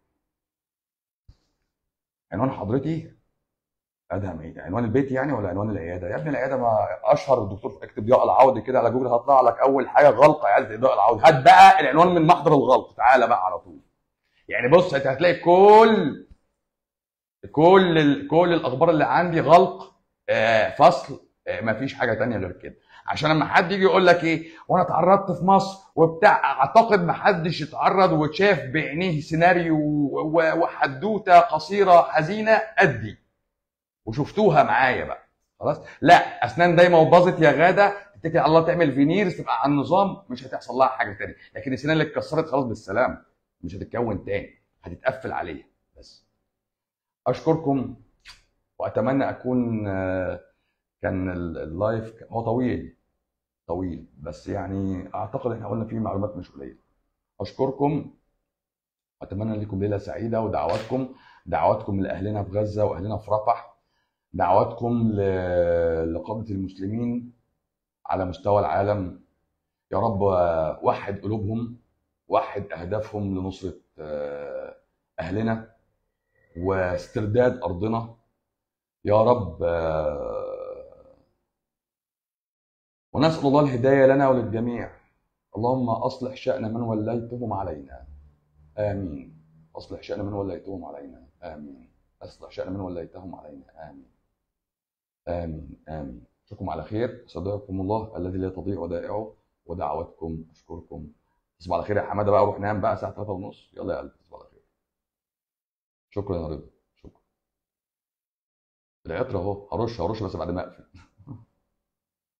عنوان حضرتي ادهم ايه عنوان البيت يعني ولا عنوان العياده يا ابني العياده ما اشهر الدكتور اكتب ضياء العوضي كده على جوجل هطلع لك اول حاجه غلطه عياده ضياء العوضي هات بقى العنوان من محضر الغلط تعالى بقى على طول يعني بص انت هتلاقي كل كل ال... كل الاخبار اللي عندي غلط آه فصل آه مفيش حاجه تانية غير كده عشان لما حد يجي يقول لك ايه وانا اتعرضت في مصر وبتاع اعتقد ما حدش اتعرض وشاف بعينيه سيناريو و- وحدوته قصيره حزينه قدي وشفتوها معايا بقى خلاص لا اسنان دايما وباظت يا غاده تتكل على الله تعمل فينيرز تبقى على النظام مش هتحصل لها حاجه تاني لكن السنان اللي اتكسرت خلاص بالسلامه مش هتتكون تاني هتتقفل عليها بس اشكركم واتمنى اكون آه، كان ال- اللايف ك- هو طويل طويل بس يعني اعتقد احنا قلنا فيه معلومات مش قليله اشكركم اتمنى لكم ليله سعيده ودعواتكم دعواتكم لاهلنا في غزه واهلنا في رفح دعواتكم ل- لقاده المسلمين على مستوى العالم يا رب وحد قلوبهم وحد اهدافهم لنصره آه، اهلنا واسترداد ارضنا يا رب آه، ونسال الله الهدايه لنا وللجميع اللهم اصلح شان من وليتهم علينا امين اصلح شان من وليتهم علينا امين اصلح شان من وليتهم علينا امين امين امين اشوفكم على خير استودعكم الله الذي لا تضيع ودائعه ودعواتكم اشكركم تصبح على خير يا حماده بقى روح نام بقى الساعه 3 ونص يلا يا قلبي تصبح على خير شكرا يا رضا شكرا العطر اهو هرش هرش بس بعد ما اقفل